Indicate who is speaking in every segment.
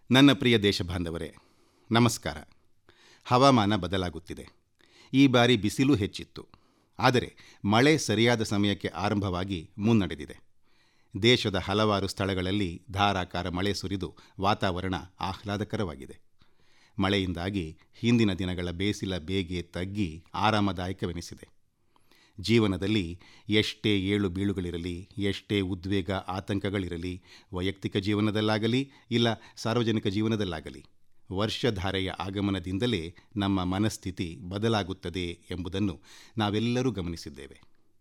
Speaker 1: ನನ್ನ ಪ್ರಿಯ ದೇಶಬಾಂಧವರೇ ನಮಸ್ಕಾರ ಹವಾಮಾನ ಬದಲಾಗುತ್ತಿದೆ ಈ ಬಾರಿ ಬಿಸಿಲು ಹೆಚ್ಚಿತ್ತು ಆದರೆ ಮಳೆ ಸರಿಯಾದ ಸಮಯಕ್ಕೆ ಆರಂಭವಾಗಿ ಮುನ್ನಡೆದಿದೆ ದೇಶದ ಹಲವಾರು ಸ್ಥಳಗಳಲ್ಲಿ ಧಾರಾಕಾರ ಮಳೆ ಸುರಿದು ವಾತಾವರಣ ಆಹ್ಲಾದಕರವಾಗಿದೆ ಮಳೆಯಿಂದಾಗಿ ಹಿಂದಿನ ದಿನಗಳ ಬೇಸಿಲ ಬೇಗೆ ತಗ್ಗಿ ಆರಾಮದಾಯಕವೆನಿಸಿದೆ ಜೀವನದಲ್ಲಿ ಎಷ್ಟೇ ಏಳು ಬೀಳುಗಳಿರಲಿ ಎಷ್ಟೇ ಉದ್ವೇಗ ಆತಂಕಗಳಿರಲಿ ವೈಯಕ್ತಿಕ ಜೀವನದಲ್ಲಾಗಲಿ ಇಲ್ಲ ಸಾರ್ವಜನಿಕ ಜೀವನದಲ್ಲಾಗಲಿ ವರ್ಷಧಾರೆಯ ಆಗಮನದಿಂದಲೇ ನಮ್ಮ ಮನಸ್ಥಿತಿ ಬದಲಾಗುತ್ತದೆ ಎಂಬುದನ್ನು ನಾವೆಲ್ಲರೂ ಗಮನಿಸಿದ್ದೇವೆ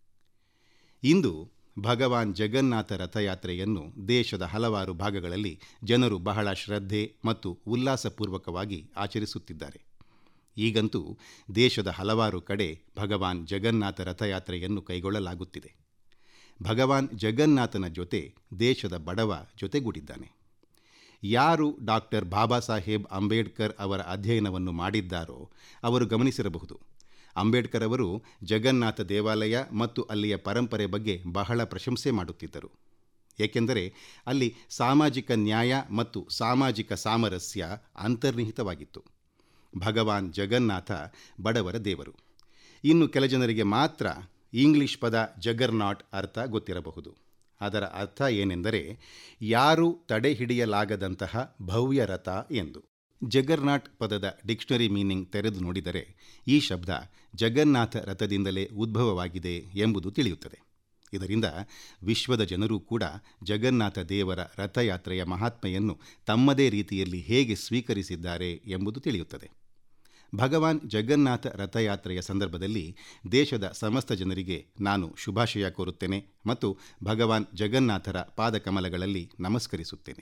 Speaker 1: ಇಂದು ಭಗವಾನ್ ಜಗನ್ನಾಥ ರಥಯಾತ್ರೆಯನ್ನು ದೇಶದ ಹಲವಾರು ಭಾಗಗಳಲ್ಲಿ ಜನರು ಬಹಳ ಶ್ರದ್ಧೆ ಮತ್ತು ಉಲ್ಲಾಸಪೂರ್ವಕವಾಗಿ ಆಚರಿಸುತ್ತಿದ್ದಾರೆ ಈಗಂತೂ ದೇಶದ ಹಲವಾರು ಕಡೆ ಭಗವಾನ್ ಜಗನ್ನಾಥ ರಥಯಾತ್ರೆಯನ್ನು ಕೈಗೊಳ್ಳಲಾಗುತ್ತಿದೆ ಭಗವಾನ್ ಜಗನ್ನಾಥನ ಜೊತೆ ದೇಶದ ಬಡವ ಜೊತೆಗೂಡಿದ್ದಾನೆ ಯಾರು ಡಾಕ್ಟರ್ ಬಾಬಾ ಸಾಹೇಬ್ ಅಂಬೇಡ್ಕರ್ ಅವರ ಅಧ್ಯಯನವನ್ನು ಮಾಡಿದ್ದಾರೋ ಅವರು ಗಮನಿಸಿರಬಹುದು ಅಂಬೇಡ್ಕರ್ ಅವರು ಜಗನ್ನಾಥ ದೇವಾಲಯ ಮತ್ತು ಅಲ್ಲಿಯ ಪರಂಪರೆ ಬಗ್ಗೆ ಬಹಳ ಪ್ರಶಂಸೆ ಮಾಡುತ್ತಿದ್ದರು ಏಕೆಂದರೆ ಅಲ್ಲಿ ಸಾಮಾಜಿಕ ನ್ಯಾಯ ಮತ್ತು ಸಾಮಾಜಿಕ ಸಾಮರಸ್ಯ ಅಂತರ್ನಿಹಿತವಾಗಿತ್ತು ಭಗವಾನ್ ಜಗನ್ನಾಥ ಬಡವರ ದೇವರು ಇನ್ನು ಕೆಲ ಜನರಿಗೆ ಮಾತ್ರ ಇಂಗ್ಲಿಷ್ ಪದ ಜಗರ್ನಾಟ್ ಅರ್ಥ ಗೊತ್ತಿರಬಹುದು ಅದರ ಅರ್ಥ ಏನೆಂದರೆ ಯಾರೂ ತಡೆಹಿಡಿಯಲಾಗದಂತಹ ಭವ್ಯ ರಥ ಎಂದು ಜಗರ್ನಾಟ್ ಪದದ ಡಿಕ್ಷನರಿ ಮೀನಿಂಗ್ ತೆರೆದು ನೋಡಿದರೆ ಈ ಶಬ್ದ ಜಗನ್ನಾಥ ರಥದಿಂದಲೇ ಉದ್ಭವವಾಗಿದೆ ಎಂಬುದು ತಿಳಿಯುತ್ತದೆ ಇದರಿಂದ ವಿಶ್ವದ ಜನರೂ ಕೂಡ ಜಗನ್ನಾಥ ದೇವರ ರಥಯಾತ್ರೆಯ ಮಹಾತ್ಮೆಯನ್ನು ತಮ್ಮದೇ ರೀತಿಯಲ್ಲಿ ಹೇಗೆ ಸ್ವೀಕರಿಸಿದ್ದಾರೆ ಎಂಬುದು ತಿಳಿಯುತ್ತದೆ ಭಗವಾನ್ ಜಗನ್ನಾಥ ರಥಯಾತ್ರೆಯ ಸಂದರ್ಭದಲ್ಲಿ ದೇಶದ ಸಮಸ್ತ ಜನರಿಗೆ ನಾನು ಶುಭಾಶಯ ಕೋರುತ್ತೇನೆ ಮತ್ತು ಭಗವಾನ್ ಜಗನ್ನಾಥರ ಪಾದಕಮಲಗಳಲ್ಲಿ ನಮಸ್ಕರಿಸುತ್ತೇನೆ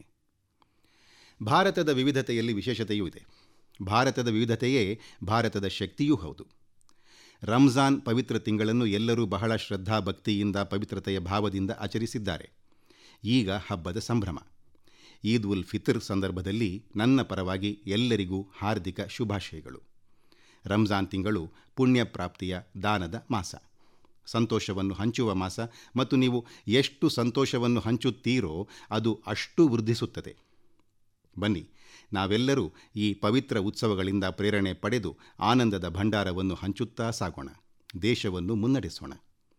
Speaker 1: ಭಾರತದ ವಿವಿಧತೆಯಲ್ಲಿ ವಿಶೇಷತೆಯೂ ಇದೆ ಭಾರತದ ವಿವಿಧತೆಯೇ ಭಾರತದ ಶಕ್ತಿಯೂ ಹೌದು ರಂಜಾನ್ ಪವಿತ್ರ ತಿಂಗಳನ್ನು ಎಲ್ಲರೂ ಬಹಳ ಶ್ರದ್ಧಾಭಕ್ತಿಯಿಂದ ಪವಿತ್ರತೆಯ ಭಾವದಿಂದ ಆಚರಿಸಿದ್ದಾರೆ ಈಗ ಹಬ್ಬದ ಸಂಭ್ರಮ ಈದ್ ಉಲ್ ಫಿತರ್ ಸಂದರ್ಭದಲ್ಲಿ ನನ್ನ ಪರವಾಗಿ ಎಲ್ಲರಿಗೂ ಹಾರ್ದಿಕ ಶುಭಾಶಯಗಳು ರಂಜಾನ್ ತಿಂಗಳು ಪುಣ್ಯ ಪ್ರಾಪ್ತಿಯ ದಾನದ ಮಾಸ ಸಂತೋಷವನ್ನು ಹಂಚುವ ಮಾಸ ಮತ್ತು ನೀವು ಎಷ್ಟು ಸಂತೋಷವನ್ನು ಹಂಚುತ್ತೀರೋ ಅದು ಅಷ್ಟು ವೃದ್ಧಿಸುತ್ತದೆ ಬನ್ನಿ ನಾವೆಲ್ಲರೂ ಈ ಪವಿತ್ರ ಉತ್ಸವಗಳಿಂದ ಪ್ರೇರಣೆ ಪಡೆದು ಆನಂದದ ಭಂಡಾರವನ್ನು ಹಂಚುತ್ತಾ ಸಾಗೋಣ ದೇಶವನ್ನು ಮುನ್ನಡೆಸೋಣ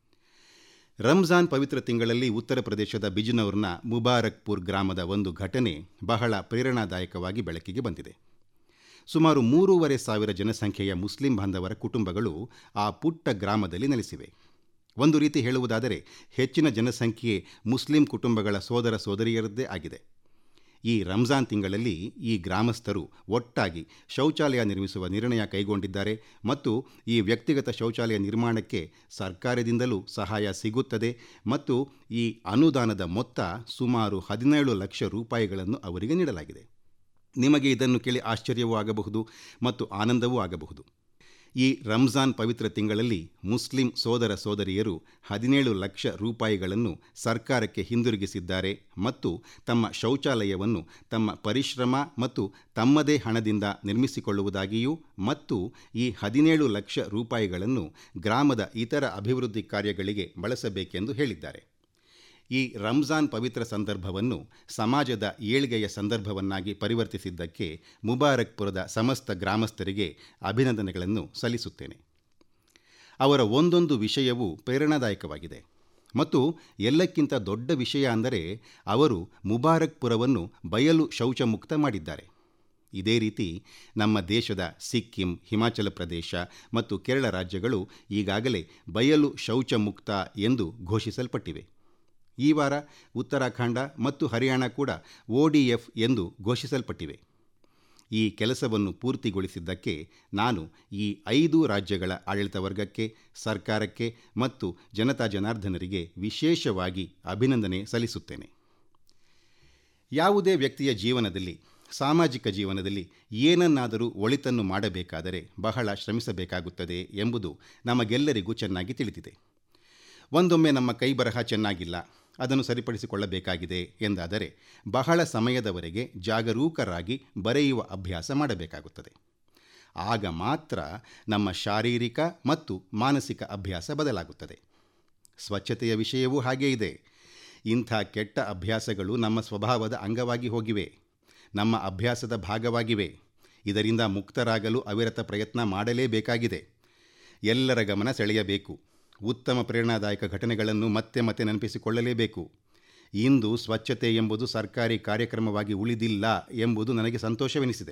Speaker 1: ರಂಜಾನ್ ಪವಿತ್ರ ತಿಂಗಳಲ್ಲಿ ಉತ್ತರ ಪ್ರದೇಶದ ಬಿಜ್ನೌರ್ನ ಮುಬಾರಕ್ಪುರ್ ಗ್ರಾಮದ ಒಂದು ಘಟನೆ ಬಹಳ ಪ್ರೇರಣಾದಾಯಕವಾಗಿ ಬೆಳಕಿಗೆ ಬಂದಿದೆ ಸುಮಾರು ಮೂರೂವರೆ ಸಾವಿರ ಜನಸಂಖ್ಯೆಯ ಮುಸ್ಲಿಂ ಬಾಂಧವರ ಕುಟುಂಬಗಳು ಆ ಪುಟ್ಟ ಗ್ರಾಮದಲ್ಲಿ ನೆಲೆಸಿವೆ ಒಂದು ರೀತಿ ಹೇಳುವುದಾದರೆ ಹೆಚ್ಚಿನ ಜನಸಂಖ್ಯೆ ಮುಸ್ಲಿಂ ಕುಟುಂಬಗಳ ಸೋದರ ಸೋದರಿಯರದ್ದೇ ಆಗಿದೆ ಈ ರಂಜಾನ್ ತಿಂಗಳಲ್ಲಿ ಈ ಗ್ರಾಮಸ್ಥರು ಒಟ್ಟಾಗಿ ಶೌಚಾಲಯ ನಿರ್ಮಿಸುವ ನಿರ್ಣಯ ಕೈಗೊಂಡಿದ್ದಾರೆ ಮತ್ತು ಈ ವ್ಯಕ್ತಿಗತ ಶೌಚಾಲಯ ನಿರ್ಮಾಣಕ್ಕೆ ಸರ್ಕಾರದಿಂದಲೂ ಸಹಾಯ ಸಿಗುತ್ತದೆ ಮತ್ತು ಈ ಅನುದಾನದ ಮೊತ್ತ ಸುಮಾರು ಹದಿನೇಳು ಲಕ್ಷ ರೂಪಾಯಿಗಳನ್ನು ಅವರಿಗೆ ನೀಡಲಾಗಿದೆ ನಿಮಗೆ ಇದನ್ನು ಕೇಳಿ ಆಶ್ಚರ್ಯವೂ ಆಗಬಹುದು ಮತ್ತು ಆನಂದವೂ ಆಗಬಹುದು ಈ ರಂಜಾನ್ ಪವಿತ್ರ ತಿಂಗಳಲ್ಲಿ ಮುಸ್ಲಿಂ ಸೋದರ ಸೋದರಿಯರು ಹದಿನೇಳು ಲಕ್ಷ ರೂಪಾಯಿಗಳನ್ನು ಸರ್ಕಾರಕ್ಕೆ ಹಿಂದಿರುಗಿಸಿದ್ದಾರೆ ಮತ್ತು ತಮ್ಮ ಶೌಚಾಲಯವನ್ನು ತಮ್ಮ ಪರಿಶ್ರಮ ಮತ್ತು ತಮ್ಮದೇ ಹಣದಿಂದ ನಿರ್ಮಿಸಿಕೊಳ್ಳುವುದಾಗಿಯೂ ಮತ್ತು ಈ ಹದಿನೇಳು ಲಕ್ಷ ರೂಪಾಯಿಗಳನ್ನು ಗ್ರಾಮದ ಇತರ ಅಭಿವೃದ್ಧಿ ಕಾರ್ಯಗಳಿಗೆ ಬಳಸಬೇಕೆಂದು ಹೇಳಿದ್ದಾರೆ ಈ ರಂಜಾನ್ ಪವಿತ್ರ ಸಂದರ್ಭವನ್ನು ಸಮಾಜದ ಏಳ್ಗೆಯ ಸಂದರ್ಭವನ್ನಾಗಿ ಪರಿವರ್ತಿಸಿದ್ದಕ್ಕೆ ಮುಬಾರಕ್ಪುರದ ಸಮಸ್ತ ಗ್ರಾಮಸ್ಥರಿಗೆ ಅಭಿನಂದನೆಗಳನ್ನು ಸಲ್ಲಿಸುತ್ತೇನೆ ಅವರ ಒಂದೊಂದು ವಿಷಯವೂ ಪ್ರೇರಣಾದಾಯಕವಾಗಿದೆ ಮತ್ತು ಎಲ್ಲಕ್ಕಿಂತ ದೊಡ್ಡ ವಿಷಯ ಅಂದರೆ ಅವರು ಮುಬಾರಕ್ಪುರವನ್ನು ಬಯಲು ಶೌಚಮುಕ್ತ ಮಾಡಿದ್ದಾರೆ ಇದೇ ರೀತಿ ನಮ್ಮ ದೇಶದ ಸಿಕ್ಕಿಂ ಹಿಮಾಚಲ ಪ್ರದೇಶ ಮತ್ತು ಕೇರಳ ರಾಜ್ಯಗಳು ಈಗಾಗಲೇ ಬಯಲು ಶೌಚಮುಕ್ತ ಎಂದು ಘೋಷಿಸಲ್ಪಟ್ಟಿವೆ ಈ ವಾರ ಉತ್ತರಾಖಂಡ ಮತ್ತು ಹರಿಯಾಣ ಕೂಡ ಒಡಿಎಫ್ ಎಂದು ಘೋಷಿಸಲ್ಪಟ್ಟಿವೆ ಈ ಕೆಲಸವನ್ನು ಪೂರ್ತಿಗೊಳಿಸಿದ್ದಕ್ಕೆ ನಾನು ಈ ಐದು ರಾಜ್ಯಗಳ ಆಡಳಿತ ವರ್ಗಕ್ಕೆ ಸರ್ಕಾರಕ್ಕೆ ಮತ್ತು ಜನತಾ ಜನಾರ್ದನರಿಗೆ ವಿಶೇಷವಾಗಿ ಅಭಿನಂದನೆ ಸಲ್ಲಿಸುತ್ತೇನೆ ಯಾವುದೇ ವ್ಯಕ್ತಿಯ ಜೀವನದಲ್ಲಿ ಸಾಮಾಜಿಕ ಜೀವನದಲ್ಲಿ ಏನನ್ನಾದರೂ ಒಳಿತನ್ನು ಮಾಡಬೇಕಾದರೆ ಬಹಳ ಶ್ರಮಿಸಬೇಕಾಗುತ್ತದೆ ಎಂಬುದು ನಮಗೆಲ್ಲರಿಗೂ ಚೆನ್ನಾಗಿ ತಿಳಿದಿದೆ ಒಂದೊಮ್ಮೆ ನಮ್ಮ ಕೈಬರಹ ಚೆನ್ನಾಗಿಲ್ಲ ಅದನ್ನು ಸರಿಪಡಿಸಿಕೊಳ್ಳಬೇಕಾಗಿದೆ ಎಂದಾದರೆ ಬಹಳ ಸಮಯದವರೆಗೆ ಜಾಗರೂಕರಾಗಿ ಬರೆಯುವ ಅಭ್ಯಾಸ ಮಾಡಬೇಕಾಗುತ್ತದೆ ಆಗ ಮಾತ್ರ ನಮ್ಮ ಶಾರೀರಿಕ ಮತ್ತು ಮಾನಸಿಕ ಅಭ್ಯಾಸ ಬದಲಾಗುತ್ತದೆ ಸ್ವಚ್ಛತೆಯ ವಿಷಯವೂ ಹಾಗೇ ಇದೆ ಇಂಥ ಕೆಟ್ಟ ಅಭ್ಯಾಸಗಳು ನಮ್ಮ ಸ್ವಭಾವದ ಅಂಗವಾಗಿ ಹೋಗಿವೆ ನಮ್ಮ ಅಭ್ಯಾಸದ ಭಾಗವಾಗಿವೆ ಇದರಿಂದ ಮುಕ್ತರಾಗಲು ಅವಿರತ ಪ್ರಯತ್ನ ಮಾಡಲೇಬೇಕಾಗಿದೆ ಎಲ್ಲರ ಗಮನ ಸೆಳೆಯಬೇಕು ಉತ್ತಮ ಪ್ರೇರಣಾದಾಯಕ ಘಟನೆಗಳನ್ನು ಮತ್ತೆ ಮತ್ತೆ ನೆನಪಿಸಿಕೊಳ್ಳಲೇಬೇಕು ಇಂದು ಸ್ವಚ್ಛತೆ ಎಂಬುದು ಸರ್ಕಾರಿ ಕಾರ್ಯಕ್ರಮವಾಗಿ ಉಳಿದಿಲ್ಲ ಎಂಬುದು ನನಗೆ ಸಂತೋಷವೆನಿಸಿದೆ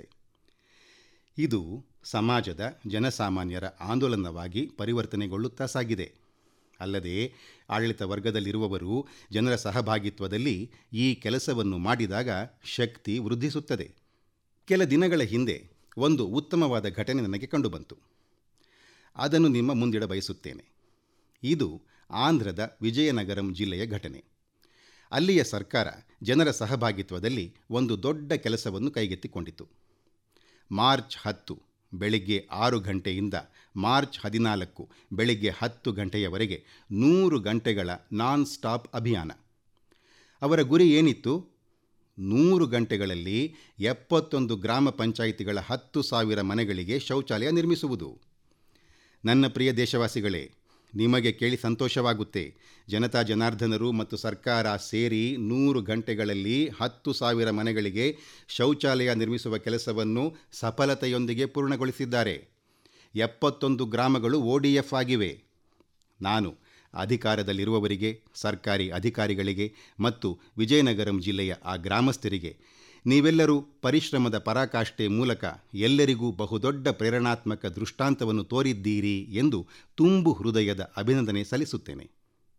Speaker 1: ಇದು ಸಮಾಜದ ಜನಸಾಮಾನ್ಯರ ಆಂದೋಲನವಾಗಿ ಪರಿವರ್ತನೆಗೊಳ್ಳುತ್ತಾ ಸಾಗಿದೆ ಅಲ್ಲದೆ ಆಡಳಿತ ವರ್ಗದಲ್ಲಿರುವವರು ಜನರ ಸಹಭಾಗಿತ್ವದಲ್ಲಿ ಈ ಕೆಲಸವನ್ನು ಮಾಡಿದಾಗ ಶಕ್ತಿ ವೃದ್ಧಿಸುತ್ತದೆ ಕೆಲ ದಿನಗಳ ಹಿಂದೆ ಒಂದು ಉತ್ತಮವಾದ ಘಟನೆ ನನಗೆ ಕಂಡುಬಂತು ಅದನ್ನು ನಿಮ್ಮ ಮುಂದಿಡ ಬಯಸುತ್ತೇನೆ ಇದು ಆಂಧ್ರದ ವಿಜಯನಗರಂ ಜಿಲ್ಲೆಯ ಘಟನೆ ಅಲ್ಲಿಯ ಸರ್ಕಾರ ಜನರ ಸಹಭಾಗಿತ್ವದಲ್ಲಿ ಒಂದು ದೊಡ್ಡ ಕೆಲಸವನ್ನು ಕೈಗೆತ್ತಿಕೊಂಡಿತು ಮಾರ್ಚ್ ಹತ್ತು ಬೆಳಿಗ್ಗೆ ಆರು ಗಂಟೆಯಿಂದ ಮಾರ್ಚ್ ಹದಿನಾಲ್ಕು ಬೆಳಿಗ್ಗೆ ಹತ್ತು ಗಂಟೆಯವರೆಗೆ ನೂರು ಗಂಟೆಗಳ ನಾನ್ ಸ್ಟಾಪ್ ಅಭಿಯಾನ ಅವರ ಗುರಿ ಏನಿತ್ತು ನೂರು ಗಂಟೆಗಳಲ್ಲಿ ಎಪ್ಪತ್ತೊಂದು ಗ್ರಾಮ ಪಂಚಾಯಿತಿಗಳ ಹತ್ತು ಸಾವಿರ ಮನೆಗಳಿಗೆ ಶೌಚಾಲಯ ನಿರ್ಮಿಸುವುದು ನನ್ನ ಪ್ರಿಯ ದೇಶವಾಸಿಗಳೇ ನಿಮಗೆ ಕೇಳಿ ಸಂತೋಷವಾಗುತ್ತೆ ಜನತಾ ಜನಾರ್ದನರು ಮತ್ತು ಸರ್ಕಾರ ಸೇರಿ ನೂರು ಗಂಟೆಗಳಲ್ಲಿ ಹತ್ತು ಸಾವಿರ ಮನೆಗಳಿಗೆ ಶೌಚಾಲಯ ನಿರ್ಮಿಸುವ ಕೆಲಸವನ್ನು ಸಫಲತೆಯೊಂದಿಗೆ ಪೂರ್ಣಗೊಳಿಸಿದ್ದಾರೆ ಎಪ್ಪತ್ತೊಂದು ಗ್ರಾಮಗಳು ಒಡಿಎಫ್ ಆಗಿವೆ ನಾನು ಅಧಿಕಾರದಲ್ಲಿರುವವರಿಗೆ ಸರ್ಕಾರಿ ಅಧಿಕಾರಿಗಳಿಗೆ ಮತ್ತು ವಿಜಯನಗರಂ ಜಿಲ್ಲೆಯ ಆ ಗ್ರಾಮಸ್ಥರಿಗೆ ನೀವೆಲ್ಲರೂ ಪರಿಶ್ರಮದ ಪರಾಕಾಷ್ಠೆ ಮೂಲಕ ಎಲ್ಲರಿಗೂ ಬಹುದೊಡ್ಡ ಪ್ರೇರಣಾತ್ಮಕ ದೃಷ್ಟಾಂತವನ್ನು ತೋರಿದ್ದೀರಿ ಎಂದು ತುಂಬು ಹೃದಯದ ಅಭಿನಂದನೆ ಸಲ್ಲಿಸುತ್ತೇನೆ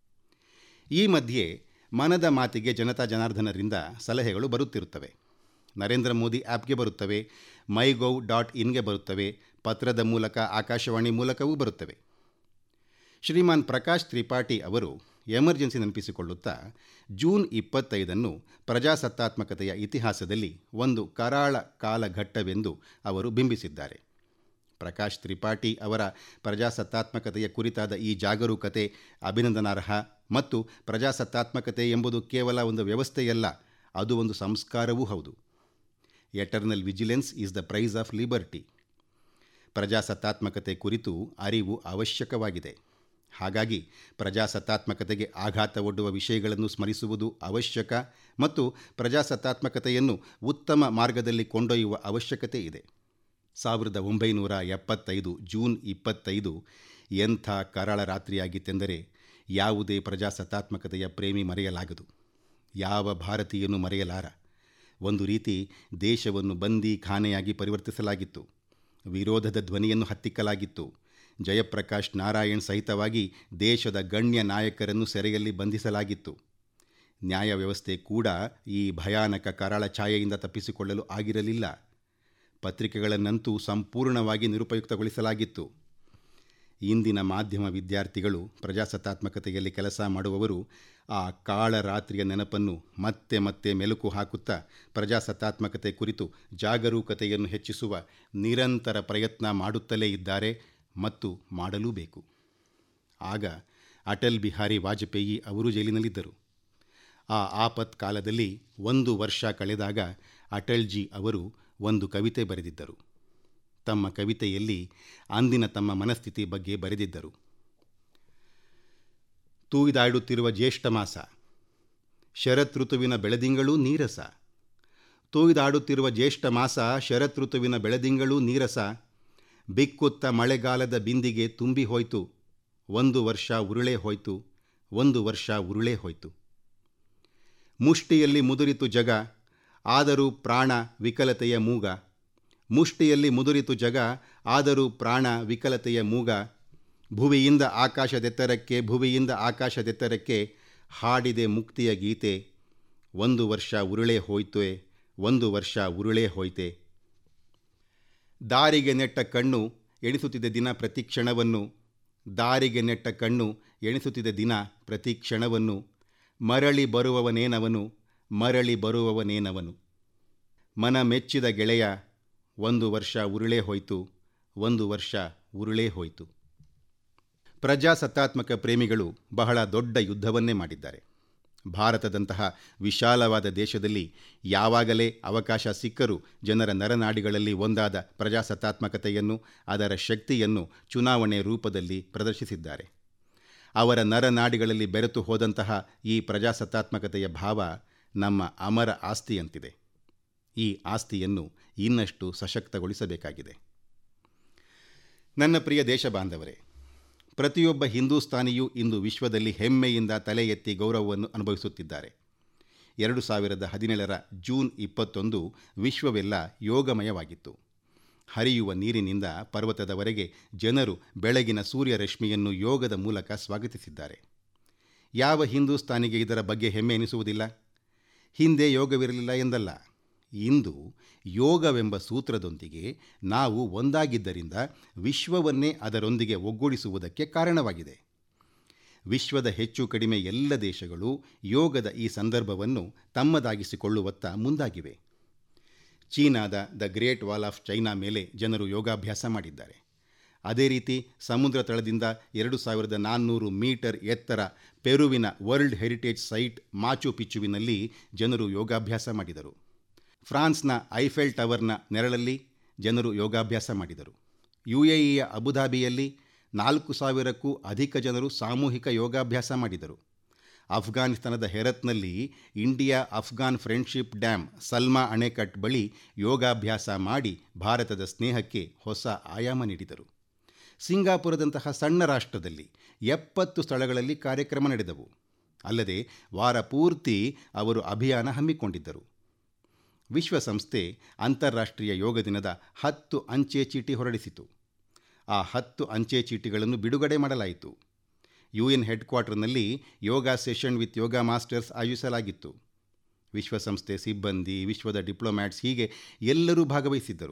Speaker 1: ಈ ಮಧ್ಯೆ ಮನದ ಮಾತಿಗೆ ಜನತಾ ಜನಾರ್ದನರಿಂದ ಸಲಹೆಗಳು ಬರುತ್ತಿರುತ್ತವೆ ನರೇಂದ್ರ ಮೋದಿ ಆ್ಯಪ್ಗೆ ಬರುತ್ತವೆ ಮೈಗೌ ಡಾಟ್ ಇನ್ಗೆ ಬರುತ್ತವೆ ಪತ್ರದ ಮೂಲಕ ಆಕಾಶವಾಣಿ ಮೂಲಕವೂ ಬರುತ್ತವೆ ಶ್ರೀಮಾನ್ ಪ್ರಕಾಶ್ ತ್ರಿಪಾಠಿ ಅವರು ಎಮರ್ಜೆನ್ಸಿ ನೆನಪಿಸಿಕೊಳ್ಳುತ್ತಾ ಜೂನ್ ಇಪ್ಪತ್ತೈದನ್ನು ಪ್ರಜಾಸತ್ತಾತ್ಮಕತೆಯ ಇತಿಹಾಸದಲ್ಲಿ ಒಂದು ಕರಾಳ ಕಾಲಘಟ್ಟವೆಂದು ಅವರು ಬಿಂಬಿಸಿದ್ದಾರೆ ಪ್ರಕಾಶ್ ತ್ರಿಪಾಠಿ ಅವರ ಪ್ರಜಾಸತ್ತಾತ್ಮಕತೆಯ ಕುರಿತಾದ ಈ ಜಾಗರೂಕತೆ ಅಭಿನಂದನಾರ್ಹ ಮತ್ತು ಪ್ರಜಾಸತ್ತಾತ್ಮಕತೆ ಎಂಬುದು ಕೇವಲ ಒಂದು ವ್ಯವಸ್ಥೆಯಲ್ಲ ಅದು ಒಂದು ಸಂಸ್ಕಾರವೂ ಹೌದು eternal vigilance is the price of liberty ಪ್ರಜಾಸತ್ತಾತ್ಮಕತೆ ಕುರಿತು ಅರಿವು ಅವಶ್ಯಕವಾಗಿದೆ ಹಾಗಾಗಿ ಪ್ರಜಾಸತ್ತಾತ್ಮಕತೆಗೆ ಆಘಾತ ಒಡ್ಡುವ ವಿಷಯಗಳನ್ನು ಸ್ಮರಿಸುವುದು ಅವಶ್ಯಕ ಮತ್ತು ಪ್ರಜಾಸತ್ತಾತ್ಮಕತೆಯನ್ನು ಉತ್ತಮ ಮಾರ್ಗದಲ್ಲಿ ಕೊಂಡೊಯ್ಯುವ ಅವಶ್ಯಕತೆ ಇದೆ ಸಾವಿರದ ಒಂಬೈನೂರ ಎಪ್ಪತ್ತೈದು ಜೂನ್ ಇಪ್ಪತ್ತೈದು ಎಂಥ ಕರಾಳ ರಾತ್ರಿಯಾಗಿತ್ತೆಂದರೆ ಯಾವುದೇ ಪ್ರಜಾಸತ್ತಾತ್ಮಕತೆಯ ಪ್ರೇಮಿ ಮರೆಯಲಾಗದು ಯಾವ ಭಾರತೀಯನೂ ಮರೆಯಲಾರ ಒಂದು ರೀತಿ ದೇಶವನ್ನು ಬಂದಿ ಖಾನೆಯಾಗಿ ಪರಿವರ್ತಿಸಲಾಗಿತ್ತು ವಿರೋಧದ ಧ್ವನಿಯನ್ನು ಹತ್ತಿಕ್ಕಲಾಗಿತ್ತು ಜಯಪ್ರಕಾಶ್ ನಾರಾಯಣ್ ಸಹಿತವಾಗಿ ದೇಶದ ಗಣ್ಯ ನಾಯಕರನ್ನು ಸೆರೆಯಲ್ಲಿ ಬಂಧಿಸಲಾಗಿತ್ತು ನ್ಯಾಯ ವ್ಯವಸ್ಥೆ ಕೂಡ ಈ ಭಯಾನಕ ಕರಾಳ ಛಾಯೆಯಿಂದ ತಪ್ಪಿಸಿಕೊಳ್ಳಲು ಆಗಿರಲಿಲ್ಲ ಪತ್ರಿಕೆಗಳನ್ನಂತೂ ಸಂಪೂರ್ಣವಾಗಿ ನಿರುಪಯುಕ್ತಗೊಳಿಸಲಾಗಿತ್ತು ಇಂದಿನ ಮಾಧ್ಯಮ ವಿದ್ಯಾರ್ಥಿಗಳು ಪ್ರಜಾಸತ್ತಾತ್ಮಕತೆಯಲ್ಲಿ ಕೆಲಸ ಮಾಡುವವರು ಆ ಕಾಳರಾತ್ರಿಯ ನೆನಪನ್ನು ಮತ್ತೆ ಮತ್ತೆ ಮೆಲುಕು ಹಾಕುತ್ತಾ ಪ್ರಜಾಸತ್ತಾತ್ಮಕತೆ ಕುರಿತು ಜಾಗರೂಕತೆಯನ್ನು ಹೆಚ್ಚಿಸುವ ನಿರಂತರ ಪ್ರಯತ್ನ ಮಾಡುತ್ತಲೇ ಇದ್ದಾರೆ ಮತ್ತು ಮಾಡಲೂ ಬೇಕು ಆಗ ಅಟಲ್ ಬಿಹಾರಿ ವಾಜಪೇಯಿ ಅವರು ಜೈಲಿನಲ್ಲಿದ್ದರು ಆ ಆಪತ್ ಕಾಲದಲ್ಲಿ ಒಂದು ವರ್ಷ ಕಳೆದಾಗ ಅಟಲ್ಜಿ ಅವರು ಒಂದು ಕವಿತೆ ಬರೆದಿದ್ದರು ತಮ್ಮ ಕವಿತೆಯಲ್ಲಿ ಅಂದಿನ ತಮ್ಮ ಮನಸ್ಥಿತಿ ಬಗ್ಗೆ ಬರೆದಿದ್ದರು ತೂಯ್ದಾಡುತ್ತಿರುವ ಜ್ಯೇಷ್ಠ ಮಾಸ ಶರತ್ ಋತುವಿನ ಬೆಳದಿಂಗಳೂ ನೀರಸ ತೂಯ್ದಾಡುತ್ತಿರುವ ಜ್ಯೇಷ್ಠ ಮಾಸ ಶರತ್ ಋತುವಿನ ಬೆಳದಿಂಗಳೂ ನೀರಸ ಬಿಕ್ಕುತ್ತ ಮಳೆಗಾಲದ ಬಿಂದಿಗೆ ತುಂಬಿ ಹೋಯ್ತು ಒಂದು ವರ್ಷ ಉರುಳೇ ಹೋಯ್ತು ಒಂದು ವರ್ಷ ಉರುಳೇ ಹೋಯ್ತು ಮುಷ್ಟಿಯಲ್ಲಿ ಮುದುರಿತು ಜಗ ಆದರೂ ಪ್ರಾಣ ವಿಕಲತೆಯ ಮೂಗ ಮುಷ್ಟಿಯಲ್ಲಿ ಮುದುರಿತು ಜಗ ಆದರೂ ಪ್ರಾಣ ವಿಕಲತೆಯ ಮೂಗ ಭುವಿಯಿಂದ ಆಕಾಶದೆತ್ತರಕ್ಕೆ ಭುವಿಯಿಂದ ಆಕಾಶದೆತ್ತರಕ್ಕೆ ಹಾಡಿದೆ ಮುಕ್ತಿಯ ಗೀತೆ ಒಂದು ವರ್ಷ ಉರುಳೇ ಹೋಯ್ತೆ ಒಂದು ವರ್ಷ ಉರುಳೇ ಹೋಯ್ತೆ ದಾರಿಗೆ ನೆಟ್ಟ ಕಣ್ಣು ಎಣಿಸುತ್ತಿದ್ದ ದಿನ ಪ್ರತಿ ಕ್ಷಣವನ್ನು ದಾರಿಗೆ ನೆಟ್ಟ ಕಣ್ಣು ಎಣಿಸುತ್ತಿದ್ದ ದಿನ ಪ್ರತಿ ಕ್ಷಣವನ್ನು ಮರಳಿ ಬರುವವನೇನವನು ಮರಳಿ ಬರುವವನೇನವನು ಮನ ಮೆಚ್ಚಿದ ಗೆಳೆಯ ಒಂದು ವರ್ಷ ಉರುಳೇ ಹೋಯ್ತು ಒಂದು ವರ್ಷ ಉರುಳೇ ಹೋಯ್ತು ಪ್ರಜಾಸತ್ತಾತ್ಮಕ ಪ್ರೇಮಿಗಳು ಬಹಳ ದೊಡ್ಡ ಯುದ್ಧವನ್ನೇ ಮಾಡಿದ್ದಾರೆ ಭಾರತದಂತಹ ವಿಶಾಲವಾದ ದೇಶದಲ್ಲಿ ಯಾವಾಗಲೇ ಅವಕಾಶ ಸಿಕ್ಕರೂ ಜನರ ನರನಾಡಿಗಳಲ್ಲಿ ಒಂದಾದ ಪ್ರಜಾಸತ್ತಾತ್ಮಕತೆಯನ್ನು ಅದರ ಶಕ್ತಿಯನ್ನು ಚುನಾವಣೆ ರೂಪದಲ್ಲಿ ಪ್ರದರ್ಶಿಸಿದ್ದಾರೆ ಅವರ ನರನಾಡಿಗಳಲ್ಲಿ ಬೆರೆತು ಹೋದಂತಹ ಈ ಪ್ರಜಾಸತ್ತಾತ್ಮಕತೆಯ ಭಾವ ನಮ್ಮ ಅಮರ ಆಸ್ತಿಯಂತಿದೆ ಈ ಆಸ್ತಿಯನ್ನು ಇನ್ನಷ್ಟು ಸಶಕ್ತಗೊಳಿಸಬೇಕಾಗಿದೆ ನನ್ನ ಪ್ರಿಯ ದೇಶಬಾಂಧವರೇ ಪ್ರತಿಯೊಬ್ಬ ಹಿಂದೂಸ್ತಾನಿಯೂ ಇಂದು ವಿಶ್ವದಲ್ಲಿ ಹೆಮ್ಮೆಯಿಂದ ತಲೆ ಎತ್ತಿ ಗೌರವವನ್ನು ಅನುಭವಿಸುತ್ತಿದ್ದಾರೆ ಎರಡು ಸಾವಿರದ ಹದಿನೇಳರ ಜೂನ್ ಇಪ್ಪತ್ತೊಂದು ವಿಶ್ವವೆಲ್ಲ ಯೋಗಮಯವಾಗಿತ್ತು ಹರಿಯುವ ನೀರಿನಿಂದ ಪರ್ವತದವರೆಗೆ ಜನರು ಬೆಳಗಿನ ಸೂರ್ಯರಶ್ಮಿಯನ್ನು ಯೋಗದ ಮೂಲಕ ಸ್ವಾಗತಿಸಿದ್ದಾರೆ ಯಾವ ಹಿಂದೂಸ್ತಾನಿಗೆ ಇದರ ಬಗ್ಗೆ ಹೆಮ್ಮೆ ಎನಿಸುವುದಿಲ್ಲ ಹಿಂದೆ ಯೋಗವಿರಲಿಲ್ಲ ಎಂದಲ್ಲ ಇಂದು ಯೋಗವೆಂಬ ಸೂತ್ರದೊಂದಿಗೆ ನಾವು ಒಂದಾಗಿದ್ದರಿಂದ ವಿಶ್ವವನ್ನೇ ಅದರೊಂದಿಗೆ ಒಗ್ಗೂಡಿಸುವುದಕ್ಕೆ ಕಾರಣವಾಗಿದೆ ವಿಶ್ವದ ಹೆಚ್ಚು ಕಡಿಮೆ ಎಲ್ಲ ದೇಶಗಳು ಯೋಗದ ಈ ಸಂದರ್ಭವನ್ನು ತಮ್ಮದಾಗಿಸಿಕೊಳ್ಳುವತ್ತ ಮುಂದಾಗಿವೆ ಚೀನಾದ the Great Wall of China ಮೇಲೆ ಜನರು ಯೋಗಾಭ್ಯಾಸ ಮಾಡಿದ್ದಾರೆ ಅದೇ ರೀತಿ ಸಮುದ್ರ ತಳದಿಂದ ಎರಡು ಸಾವಿರದ ನಾನ್ನೂರು ಮೀಟರ್ ಎತ್ತರ ಪೆರುವಿನ ವರ್ಲ್ಡ್ ಹೆರಿಟೇಜ್ ಸೈಟ್ ಮಾಚು ಪಿಚ್ಚುವಿನಲ್ಲಿ ಜನರು ಯೋಗಾಭ್ಯಾಸ ಮಾಡಿದರು ಫ್ರಾನ್ಸ್ನ ಐಫೆಲ್ ಟವರ್ನ ನೆರಳಲ್ಲಿ ಜನರು ಯೋಗಾಭ್ಯಾಸ ಮಾಡಿದರು ಯು ಎ ಇಯ ಅಬುಧಾಬಿಯಲ್ಲಿ ನಾಲ್ಕು ಸಾವಿರಕ್ಕೂ ಅಧಿಕ ಜನರು ಸಾಮೂಹಿಕ ಯೋಗಾಭ್ಯಾಸ ಮಾಡಿದರು ಅಫ್ಘಾನಿಸ್ತಾನದ ಹೆರತ್ನಲ್ಲಿ India Afghan friendship dam Salma ಅಣೆಕಟ್ ಬಳಿ ಯೋಗಾಭ್ಯಾಸ ಮಾಡಿ ಭಾರತದ ಸ್ನೇಹಕ್ಕೆ ಹೊಸ ಆಯಾಮ ನೀಡಿದರು ಸಿಂಗಾಪುರದಂತಹ ಸಣ್ಣ ರಾಷ್ಟ್ರದಲ್ಲಿ ಎಪ್ಪತ್ತು ಸ್ಥಳಗಳಲ್ಲಿ ಕಾರ್ಯಕ್ರಮ ನಡೆದವು ಅಲ್ಲದೆ ವಾರ ಪೂರ್ತಿ ಅವರು ಅಭಿಯಾನ ಹಮ್ಮಿಕೊಂಡಿದ್ದರು ವಿಶ್ವಸಂಸ್ಥೆ ಅಂತಾರಾಷ್ಟ್ರೀಯ ಯೋಗ ದಿನದ ಹತ್ತು ಅಂಚೆ ಚೀಟಿ ಹೊರಡಿಸಿತು ಆ ಹತ್ತು ಅಂಚೆ ಚೀಟಿಗಳನ್ನು ಬಿಡುಗಡೆ ಮಾಡಲಾಯಿತು ಯು ಎನ್ ಹೆಡ್ ಕ್ವಾರ್ಟರ್ನಲ್ಲಿ yoga session with yoga masters ಆಯೋಜಿಸಲಾಗಿತ್ತು ವಿಶ್ವಸಂಸ್ಥೆ ಸಿಬ್ಬಂದಿ ವಿಶ್ವದ ಡಿಪ್ಲೊಮ್ಯಾಟ್ಸ್ ಹೀಗೆ ಎಲ್ಲರೂ ಭಾಗವಹಿಸಿದ್ದರು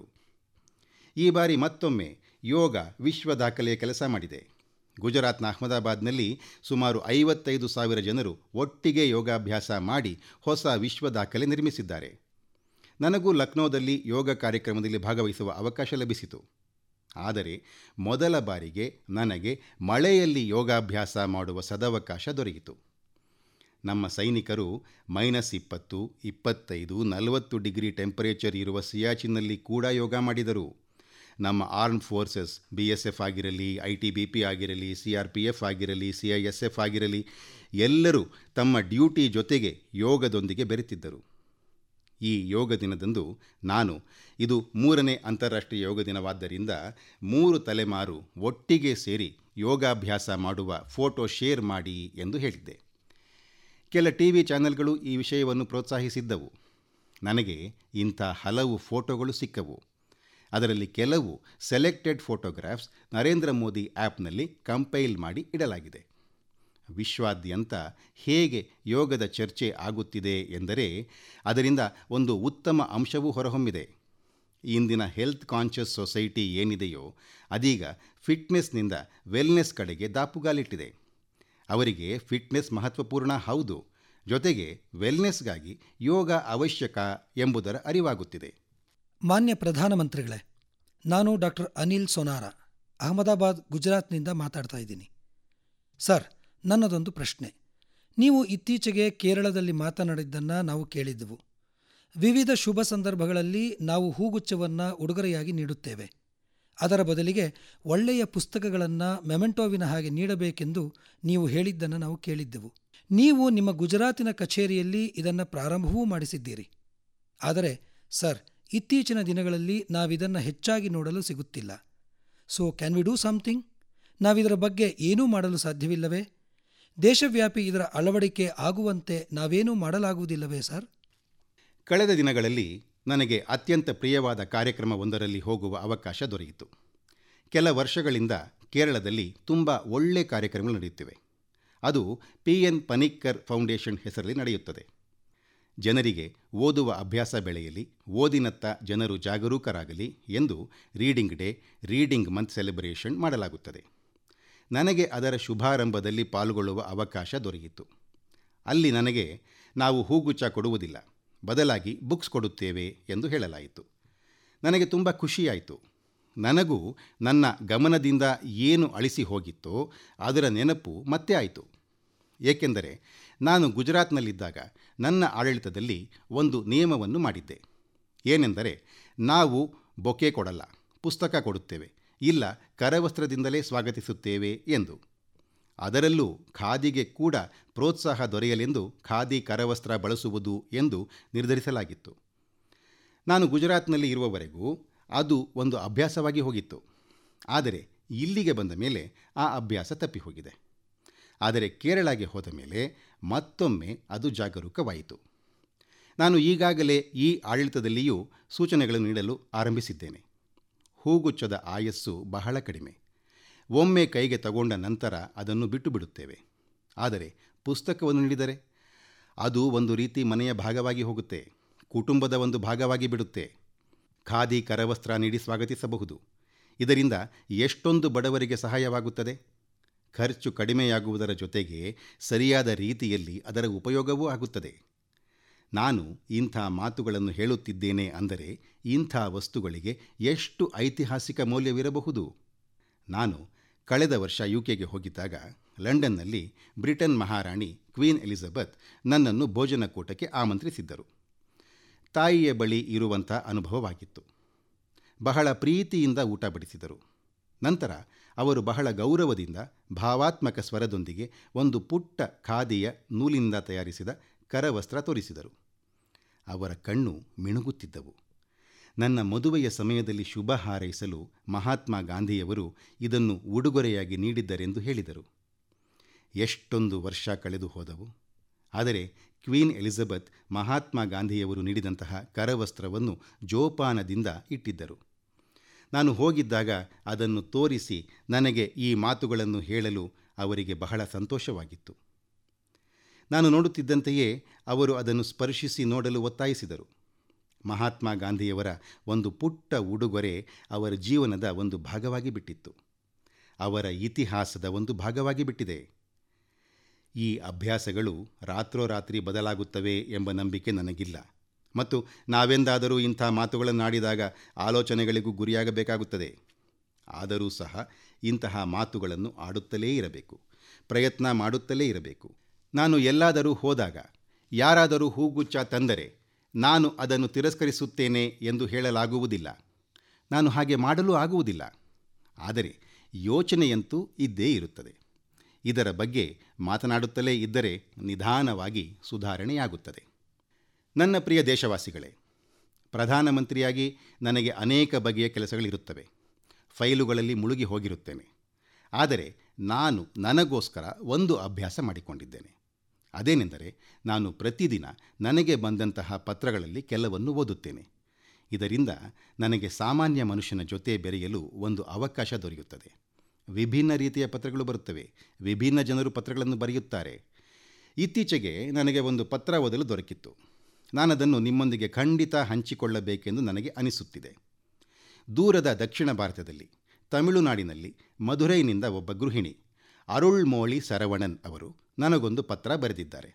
Speaker 1: ಈ ಬಾರಿ ಮತ್ತೊಮ್ಮೆ ಯೋಗ ವಿಶ್ವ ದಾಖಲೆಯ ಕೆಲಸ ಮಾಡಿದೆ ಗುಜರಾತ್ನ ಅಹಮದಾಬಾದ್ನಲ್ಲಿ ಸುಮಾರು ಐವತ್ತೈದು ಸಾವಿರ ಜನರು ಒಟ್ಟಿಗೆ ಯೋಗಾಭ್ಯಾಸ ಮಾಡಿ ಹೊಸ ವಿಶ್ವ ದಾಖಲೆ ನಿರ್ಮಿಸಿದ್ದಾರೆ ನನಗೂ ಲಕ್ನೋದಲ್ಲಿ ಯೋಗ ಕಾರ್ಯಕ್ರಮದಲ್ಲಿ ಭಾಗವಹಿಸುವ ಅವಕಾಶ ಲಭಿಸಿತು ಆದರೆ ಮೊದಲ ಬಾರಿಗೆ ನನಗೆ ಮಳೆಯಲ್ಲಿ ಯೋಗಾಭ್ಯಾಸ ಮಾಡುವ ಸದವಕಾಶ ದೊರೆಯಿತು ನಮ್ಮ ಸೈನಿಕರು ಮೈನಸ್ ಇಪ್ಪತ್ತು ಇಪ್ಪತ್ತೈದು ನಲವತ್ತು ಡಿಗ್ರಿ ಟೆಂಪರೇಚರ್ ಇರುವ ಸಿಯಾಚಿನ್ನಲ್ಲಿ ಕೂಡ ಯೋಗ ಮಾಡಿದರು ನಮ್ಮ arm forces B S F ಆಗಿರಲಿ ಐ ಟಿ ಬಿ ಪಿ ಆಗಿರಲಿ ಸಿ ಆರ್ ಪಿ ಎಫ್ ಆಗಿರಲಿ ಸಿ ಐ ಎಸ್ ಎಫ್ ಆಗಿರಲಿ ಎಲ್ಲರೂ ತಮ್ಮ ಡ್ಯೂಟಿ ಜೊತೆಗೆ ಯೋಗದೊಂದಿಗೆ ಬೆರೆತಿದ್ದರು ಈ ಯೋಗ ದಿನದಂದು ನಾನು ಇದು ಮೂರನೇ ಅಂತಾರಾಷ್ಟ್ರೀಯ ಯೋಗ ದಿನವಾದ್ದರಿಂದ ಮೂರು ತಲೆಮಾರು ಒಟ್ಟಿಗೆ ಸೇರಿ ಯೋಗಾಭ್ಯಾಸ ಮಾಡುವ ಫೋಟೋ ಶೇರ್ ಮಾಡಿ ಎಂದು ಹೇಳಿದ್ದೆ ಕೆಲ ಟಿ ವಿ ಚಾನೆಲ್ಗಳು ಈ ವಿಷಯವನ್ನು ಪ್ರೋತ್ಸಾಹಿಸಿದ್ದವು ನನಗೆ ಇಂಥ ಹಲವು ಫೋಟೋಗಳು ಸಿಕ್ಕವು ಅದರಲ್ಲಿ ಕೆಲವು ಸೆಲೆಕ್ಟೆಡ್ ಫೋಟೋಗ್ರಾಫ್ಸ್ ನರೇಂದ್ರ ಮೋದಿ ಆ್ಯಪ್ನಲ್ಲಿ ಕಂಪೈಲ್ ಮಾಡಿ ಇಡಲಾಗಿದೆ ವಿಶ್ವಾದ್ಯಂತ ಹೇಗೆ ಯೋಗದ ಚರ್ಚೆ ಆಗುತ್ತಿದೆ ಎಂದರೆ ಅದರಿಂದ ಒಂದು ಉತ್ತಮ ಅಂಶವೂ ಹೊರಹೊಮ್ಮಿದೆ ಇಂದಿನ ಹೆಲ್ತ್ ಕಾನ್ಷಿಯಸ್ ಸೊಸೈಟಿ ಏನಿದೆಯೋ ಅದೀಗ ಫಿಟ್ನೆಸ್ನಿಂದ ವೆಲ್ನೆಸ್ ಕಡೆಗೆ ದಾಪುಗಾಲಿಟ್ಟಿದೆ ಅವರಿಗೆ ಫಿಟ್ನೆಸ್ ಮಹತ್ವಪೂರ್ಣ ಹೌದು ಜೊತೆಗೆ ವೆಲ್ನೆಸ್ಗಾಗಿ ಯೋಗ ಅವಶ್ಯಕ ಎಂಬುದರ ಅರಿವಾಗುತ್ತಿದೆ
Speaker 2: ಮಾನ್ಯ ಪ್ರಧಾನಮಂತ್ರಿಗಳೇ ನಾನು ಡಾಕ್ಟರ್ ಅನಿಲ್ ಸೋನಾರ ಅಹಮದಾಬಾದ್ ಗುಜರಾತ್ನಿಂದ ಮಾತಾಡ್ತಾ ಇದ್ದೀನಿ ಸರ್ ನನ್ನದೊಂದು ಪ್ರಶ್ನೆ ನೀವು ಇತ್ತೀಚೆಗೆ ಕೇರಳದಲ್ಲಿ ಮಾತನಾಡಿದ್ದನ್ನು ನಾವು ಕೇಳಿದ್ದೆವು ವಿವಿಧ ಶುಭ ಸಂದರ್ಭಗಳಲ್ಲಿ ನಾವು ಹೂಗುಚ್ಛವನ್ನು ಉಡುಗೊರೆಯಾಗಿ ನೀಡುತ್ತೇವೆ ಅದರ ಬದಲಿಗೆ ಒಳ್ಳೆಯ ಪುಸ್ತಕಗಳನ್ನು ಮೆಮೆಂಟೋವಿನ ಹಾಗೆ ನೀಡಬೇಕೆಂದು ನೀವು ಹೇಳಿದ್ದನ್ನು ನಾವು ಕೇಳಿದ್ದೆವು ನೀವು ನಿಮ್ಮ ಗುಜರಾತಿನ ಕಚೇರಿಯಲ್ಲಿ ಇದನ್ನು ಪ್ರಾರಂಭವೂ ಮಾಡಿಸಿದ್ದೀರಿ ಆದರೆ ಸರ್ ಇತ್ತೀಚಿನ ದಿನಗಳಲ್ಲಿ ನಾವಿದನ್ನು ಹೆಚ್ಚಾಗಿ ನೋಡಲು ಸಿಗುತ್ತಿಲ್ಲ so can we do something ನಾವಿದರ ಬಗ್ಗೆ ಏನೂ ಮಾಡಲು ಸಾಧ್ಯವಿಲ್ಲವೇ ದೇಶವ್ಯಾಪಿ ಇದರ ಅಳವಡಿಕೆ ಆಗುವಂತೆ ನಾವೇನೂ ಮಾಡಲಾಗುವುದಿಲ್ಲವೇ ಸರ್
Speaker 1: ಕಳೆದ ದಿನಗಳಲ್ಲಿ ನನಗೆ ಅತ್ಯಂತ ಪ್ರಿಯವಾದ ಕಾರ್ಯಕ್ರಮವೊಂದರಲ್ಲಿ ಹೋಗುವ ಅವಕಾಶ ದೊರೆಯಿತು ಕೆಲ ವರ್ಷಗಳಿಂದ ಕೇರಳದಲ್ಲಿ ತುಂಬ ಒಳ್ಳೆ ಕಾರ್ಯಕ್ರಮಗಳು ನಡೆಯುತ್ತಿವೆ ಅದು ಪಿ ಎನ್ ಪನಿಕ್ಕರ್ ಫೌಂಡೇಶನ್ ಹೆಸರಲ್ಲಿ ನಡೆಯುತ್ತದೆ ಜನರಿಗೆ ಓದುವ ಅಭ್ಯಾಸ ಬೆಳೆಯಲಿ ಓದಿನತ್ತ ಜನರು ಜಾಗರೂಕರಾಗಲಿ ಎಂದು reading day reading month celebration ಮಾಡಲಾಗುತ್ತದೆ ನನಗೆ ಅದರ ಶುಭಾರಂಭದಲ್ಲಿ ಪಾಲ್ಗೊಳ್ಳುವ ಅವಕಾಶ ದೊರೆಯಿತು ಅಲ್ಲಿ ನನಗೆ ನಾವು ಹೂಗುಚ್ಛ ಕೊಡುವುದಿಲ್ಲ ಬದಲಾಗಿ ಬುಕ್ಸ್ ಕೊಡುತ್ತೇವೆ ಎಂದು ಹೇಳಲಾಯಿತು ನನಗೆ ತುಂಬ ಖುಷಿಯಾಯಿತು ನನಗೂ ನನ್ನ ಗಮನದಿಂದ ಏನು ಅಳಿಸಿ ಹೋಗಿತ್ತೋ ಅದರ ನೆನಪು ಮತ್ತೆ ಆಯಿತು ಏಕೆಂದರೆ ನಾನು ಗುಜರಾತ್ನಲ್ಲಿದ್ದಾಗ ನನ್ನ ಆಡಳಿತದಲ್ಲಿ ಒಂದು ನಿಯಮವನ್ನು ಮಾಡಿದ್ದೆ ಏನೆಂದರೆ ನಾವು ಬೊಕೆ ಕೊಡಲ್ಲ ಪುಸ್ತಕ ಕೊಡುತ್ತೇವೆ ಇಲ್ಲ ಕರವಸ್ತ್ರದಿಂದಲೇ ಸ್ವಾಗತಿಸುತ್ತೇವೆ ಎಂದು ಅದರಲ್ಲೂ ಖಾದಿಗೆ ಕೂಡ ಪ್ರೋತ್ಸಾಹ ದೊರೆಯಲೆಂದು ಖಾದಿ ಕರವಸ್ತ್ರ ಬಳಸುವುದು ಎಂದು ನಿರ್ಧರಿಸಲಾಗಿತ್ತು ನಾನು ಗುಜರಾತ್ನಲ್ಲಿ ಇರುವವರೆಗೂ ಅದು ಒಂದು ಅಭ್ಯಾಸವಾಗಿ ಹೋಗಿತ್ತು ಆದರೆ ಇಲ್ಲಿಗೆ ಬಂದ ಮೇಲೆ ಆ ಅಭ್ಯಾಸ ತಪ್ಪಿ ಹೋಗಿದೆ ಆದರೆ ಕೇರಳಗೆ ಹೋದ ಮೇಲೆ ಮತ್ತೊಮ್ಮೆ ಅದು ಜಾಗರೂಕವಾಯಿತು ನಾನು ಈಗಾಗಲೇ ಈ ಆಡಳಿತದಲ್ಲಿಯೂ ಸೂಚನೆಗಳನ್ನು ನೀಡಲು ಆರಂಭಿಸಿದ್ದೇನೆ ಹೂಗುಚ್ಛದ ಆಯಸ್ಸು ಬಹಳ ಕಡಿಮೆ ಒಮ್ಮೆ ಕೈಗೆ ತಗೊಂಡ ನಂತರ ಅದನ್ನು ಬಿಟ್ಟು ಬಿಡುತ್ತೇವೆ ಆದರೆ ಪುಸ್ತಕವನ್ನು ನೀಡಿದರೆ ಅದು ಒಂದು ರೀತಿ ಮನೆಯ ಭಾಗವಾಗಿ ಹೋಗುತ್ತೆ ಕುಟುಂಬದ ಒಂದು ಭಾಗವಾಗಿ ಬಿಡುತ್ತೆ ಖಾದಿ ಕರವಸ್ತ್ರ ನೀಡಿ ಸ್ವಾಗತಿಸಬಹುದು ಇದರಿಂದ ಎಷ್ಟೊಂದು ಬಡವರಿಗೆ ಸಹಾಯವಾಗುತ್ತದೆ ಖರ್ಚು ಕಡಿಮೆಯಾಗುವುದರ ಜೊತೆಗೆ ಸರಿಯಾದ ರೀತಿಯಲ್ಲಿ ಅದರ ಉಪಯೋಗವೂ ಆಗುತ್ತದೆ ನಾನು ಇಂಥ ಮಾತುಗಳನ್ನು ಹೇಳುತ್ತಿದ್ದೇನೆ ಅಂದರೆ ಇಂಥ ವಸ್ತುಗಳಿಗೆ ಎಷ್ಟು ಐತಿಹಾಸಿಕ ಮೌಲ್ಯವಿರಬಹುದು ನಾನು ಕಳೆದ ವರ್ಷ ಯುಕೆಗೆ ಹೋಗಿದ್ದಾಗ ಲಂಡನ್ನಲ್ಲಿ ಬ್ರಿಟನ್ ಮಹಾರಾಣಿ ಕ್ವೀನ್ ಎಲಿಜಬೆತ್ ನನ್ನನ್ನು ಭೋಜನಕೂಟಕ್ಕೆ ಆಮಂತ್ರಿಸಿದ್ದರು ತಾಯಿಯ ಬಳಿ ಇರುವಂಥ ಅನುಭವವಾಗಿತ್ತು ಬಹಳ ಪ್ರೀತಿಯಿಂದ ಊಟ ಬಡಿಸಿದರು ನಂತರ ಅವರು ಬಹಳ ಗೌರವದಿಂದ ಭಾವಾತ್ಮಕ ಸ್ವರದೊಂದಿಗೆ ಒಂದು ಪುಟ್ಟ ಖಾದಿಯ ನೂಲಿನಿಂದ ತಯಾರಿಸಿದ ಕರವಸ್ತ್ರ ತೋರಿಸಿದರು ಅವರ ಕಣ್ಣು ಮಿಣುಗುತ್ತಿದ್ದವು ನನ್ನ ಮದುವೆಯ ಸಮಯದಲ್ಲಿ ಶುಭ ಹಾರೈಸಲು ಮಹಾತ್ಮ ಗಾಂಧಿಯವರು ಇದನ್ನು ಉಡುಗೊರೆಯಾಗಿ ನೀಡಿದ್ದರೆಂದು ಹೇಳಿದರು ಎಷ್ಟೊಂದು ವರ್ಷ ಕಳೆದು ಹೋದವು ಆದರೆ ಕ್ವೀನ್ ಎಲಿಜಬೆತ್ ಮಹಾತ್ಮ ಗಾಂಧಿಯವರು ನೀಡಿದಂತಹ ಕರವಸ್ತ್ರವನ್ನು ಜೋಪಾನದಿಂದ ಇಟ್ಟಿದ್ದರು ನಾನು ಹೋಗಿದ್ದಾಗ ಅದನ್ನು ತೋರಿಸಿ ನನಗೆ ಈ ಮಾತುಗಳನ್ನು ಹೇಳಲು ಅವರಿಗೆ ಬಹಳ ಸಂತೋಷವಾಗಿತ್ತು ನಾನು ನೋಡುತ್ತಿದ್ದಂತೆಯೇ ಅವರು ಅದನ್ನು ಸ್ಪರ್ಶಿಸಿ ನೋಡಲು ಒತ್ತಾಯಿಸಿದರು ಮಹಾತ್ಮ ಗಾಂಧಿಯವರ ಒಂದು ಪುಟ್ಟ ಉಡುಗೊರೆ ಅವರ ಜೀವನದ ಒಂದು ಭಾಗವಾಗಿ ಬಿಟ್ಟಿತ್ತು ಅವರ ಇತಿಹಾಸದ ಒಂದು ಭಾಗವಾಗಿ ಬಿಟ್ಟಿದೆ ಈ ಅಭ್ಯಾಸಗಳು ರಾತ್ರೋರಾತ್ರಿ ಬದಲಾಗುತ್ತವೆ ಎಂಬ ನಂಬಿಕೆ ನನಗಿಲ್ಲ ಮತ್ತು ನಾವೆಂದಾದರೂ ಇಂಥ ಮಾತುಗಳನ್ನಾಡಿದಾಗ ಆಲೋಚನೆಗಳಿಗೂ ಗುರಿಯಾಗಬೇಕಾಗುತ್ತದೆ ಆದರೂ ಸಹ ಇಂತಹ ಮಾತುಗಳನ್ನು ಆಡುತ್ತಲೇ ಇರಬೇಕು ಪ್ರಯತ್ನ ಮಾಡುತ್ತಲೇ ಇರಬೇಕು ನಾನು ಎಲ್ಲಾದರೂ ಹೋದಾಗ ಯಾರಾದರೂ ಹೂಗುಚ್ಛ ತಂದರೆ ನಾನು ಅದನ್ನು ತಿರಸ್ಕರಿಸುತ್ತೇನೆ ಎಂದು ಹೇಳಲಾಗುವುದಿಲ್ಲ ನಾನು ಹಾಗೆ ಮಾಡಲು ಆಗುವುದಿಲ್ಲ ಆದರೆ ಯೋಚನೆಯಂತೂ ಇದ್ದೇ ಇರುತ್ತದೆ ಇದರ ಬಗ್ಗೆ ಮಾತನಾಡುತ್ತಲೇ ಇದ್ದರೆ ನಿಧಾನವಾಗಿ ಸುಧಾರಣೆಯಾಗುತ್ತದೆ ನನ್ನ ಪ್ರಿಯ ದೇಶವಾಸಿಗಳೇ ಪ್ರಧಾನಮಂತ್ರಿಯಾಗಿ ನನಗೆ ಅನೇಕ ಬಗೆಯ ಕೆಲಸಗಳಿರುತ್ತವೆ ಫೈಲುಗಳಲ್ಲಿ ಮುಳುಗಿ ಹೋಗಿರುತ್ತೇನೆ ಆದರೆ ನಾನು ನನಗೋಸ್ಕರ ಒಂದು ಅಭ್ಯಾಸ ಮಾಡಿಕೊಂಡಿದ್ದೇನೆ ಅದೇನೆಂದರೆ ನಾನು ಪ್ರತಿದಿನ ನನಗೆ ಬಂದಂತಹ ಪತ್ರಗಳಲ್ಲಿ ಕೆಲವನ್ನು ಓದುತ್ತೇನೆ ಇದರಿಂದ ನನಗೆ ಸಾಮಾನ್ಯ ಮನುಷ್ಯನ ಜೊತೆ ಬೆರೆಯಲು ಒಂದು ಅವಕಾಶ ದೊರೆಯುತ್ತದೆ ವಿಭಿನ್ನ ರೀತಿಯ ಪತ್ರಗಳು ಬರುತ್ತವೆ ವಿಭಿನ್ನ ಜನರು ಪತ್ರಗಳನ್ನು ಬರೆಯುತ್ತಾರೆ ಇತ್ತೀಚೆಗೆ ನನಗೆ ಒಂದು ಪತ್ರ ಓದಲು ದೊರಕಿತ್ತು ನಾನದನ್ನು ನಿಮ್ಮೊಂದಿಗೆ ಖಂಡಿತ ಹಂಚಿಕೊಳ್ಳಬೇಕೆಂದು ನನಗೆ ಅನಿಸುತ್ತಿದೆ ದೂರದ ದಕ್ಷಿಣ ಭಾರತದಲ್ಲಿ ತಮಿಳುನಾಡಿನಲ್ಲಿ ಮಧುರೈನಿಂದ ಒಬ್ಬ ಗೃಹಿಣಿ ಅರುಳ್ಮೋಳಿ ಸರವಣನ್ ಅವರು ನನಗೊಂದು ಪತ್ರ ಬರೆದಿದ್ದಾರೆ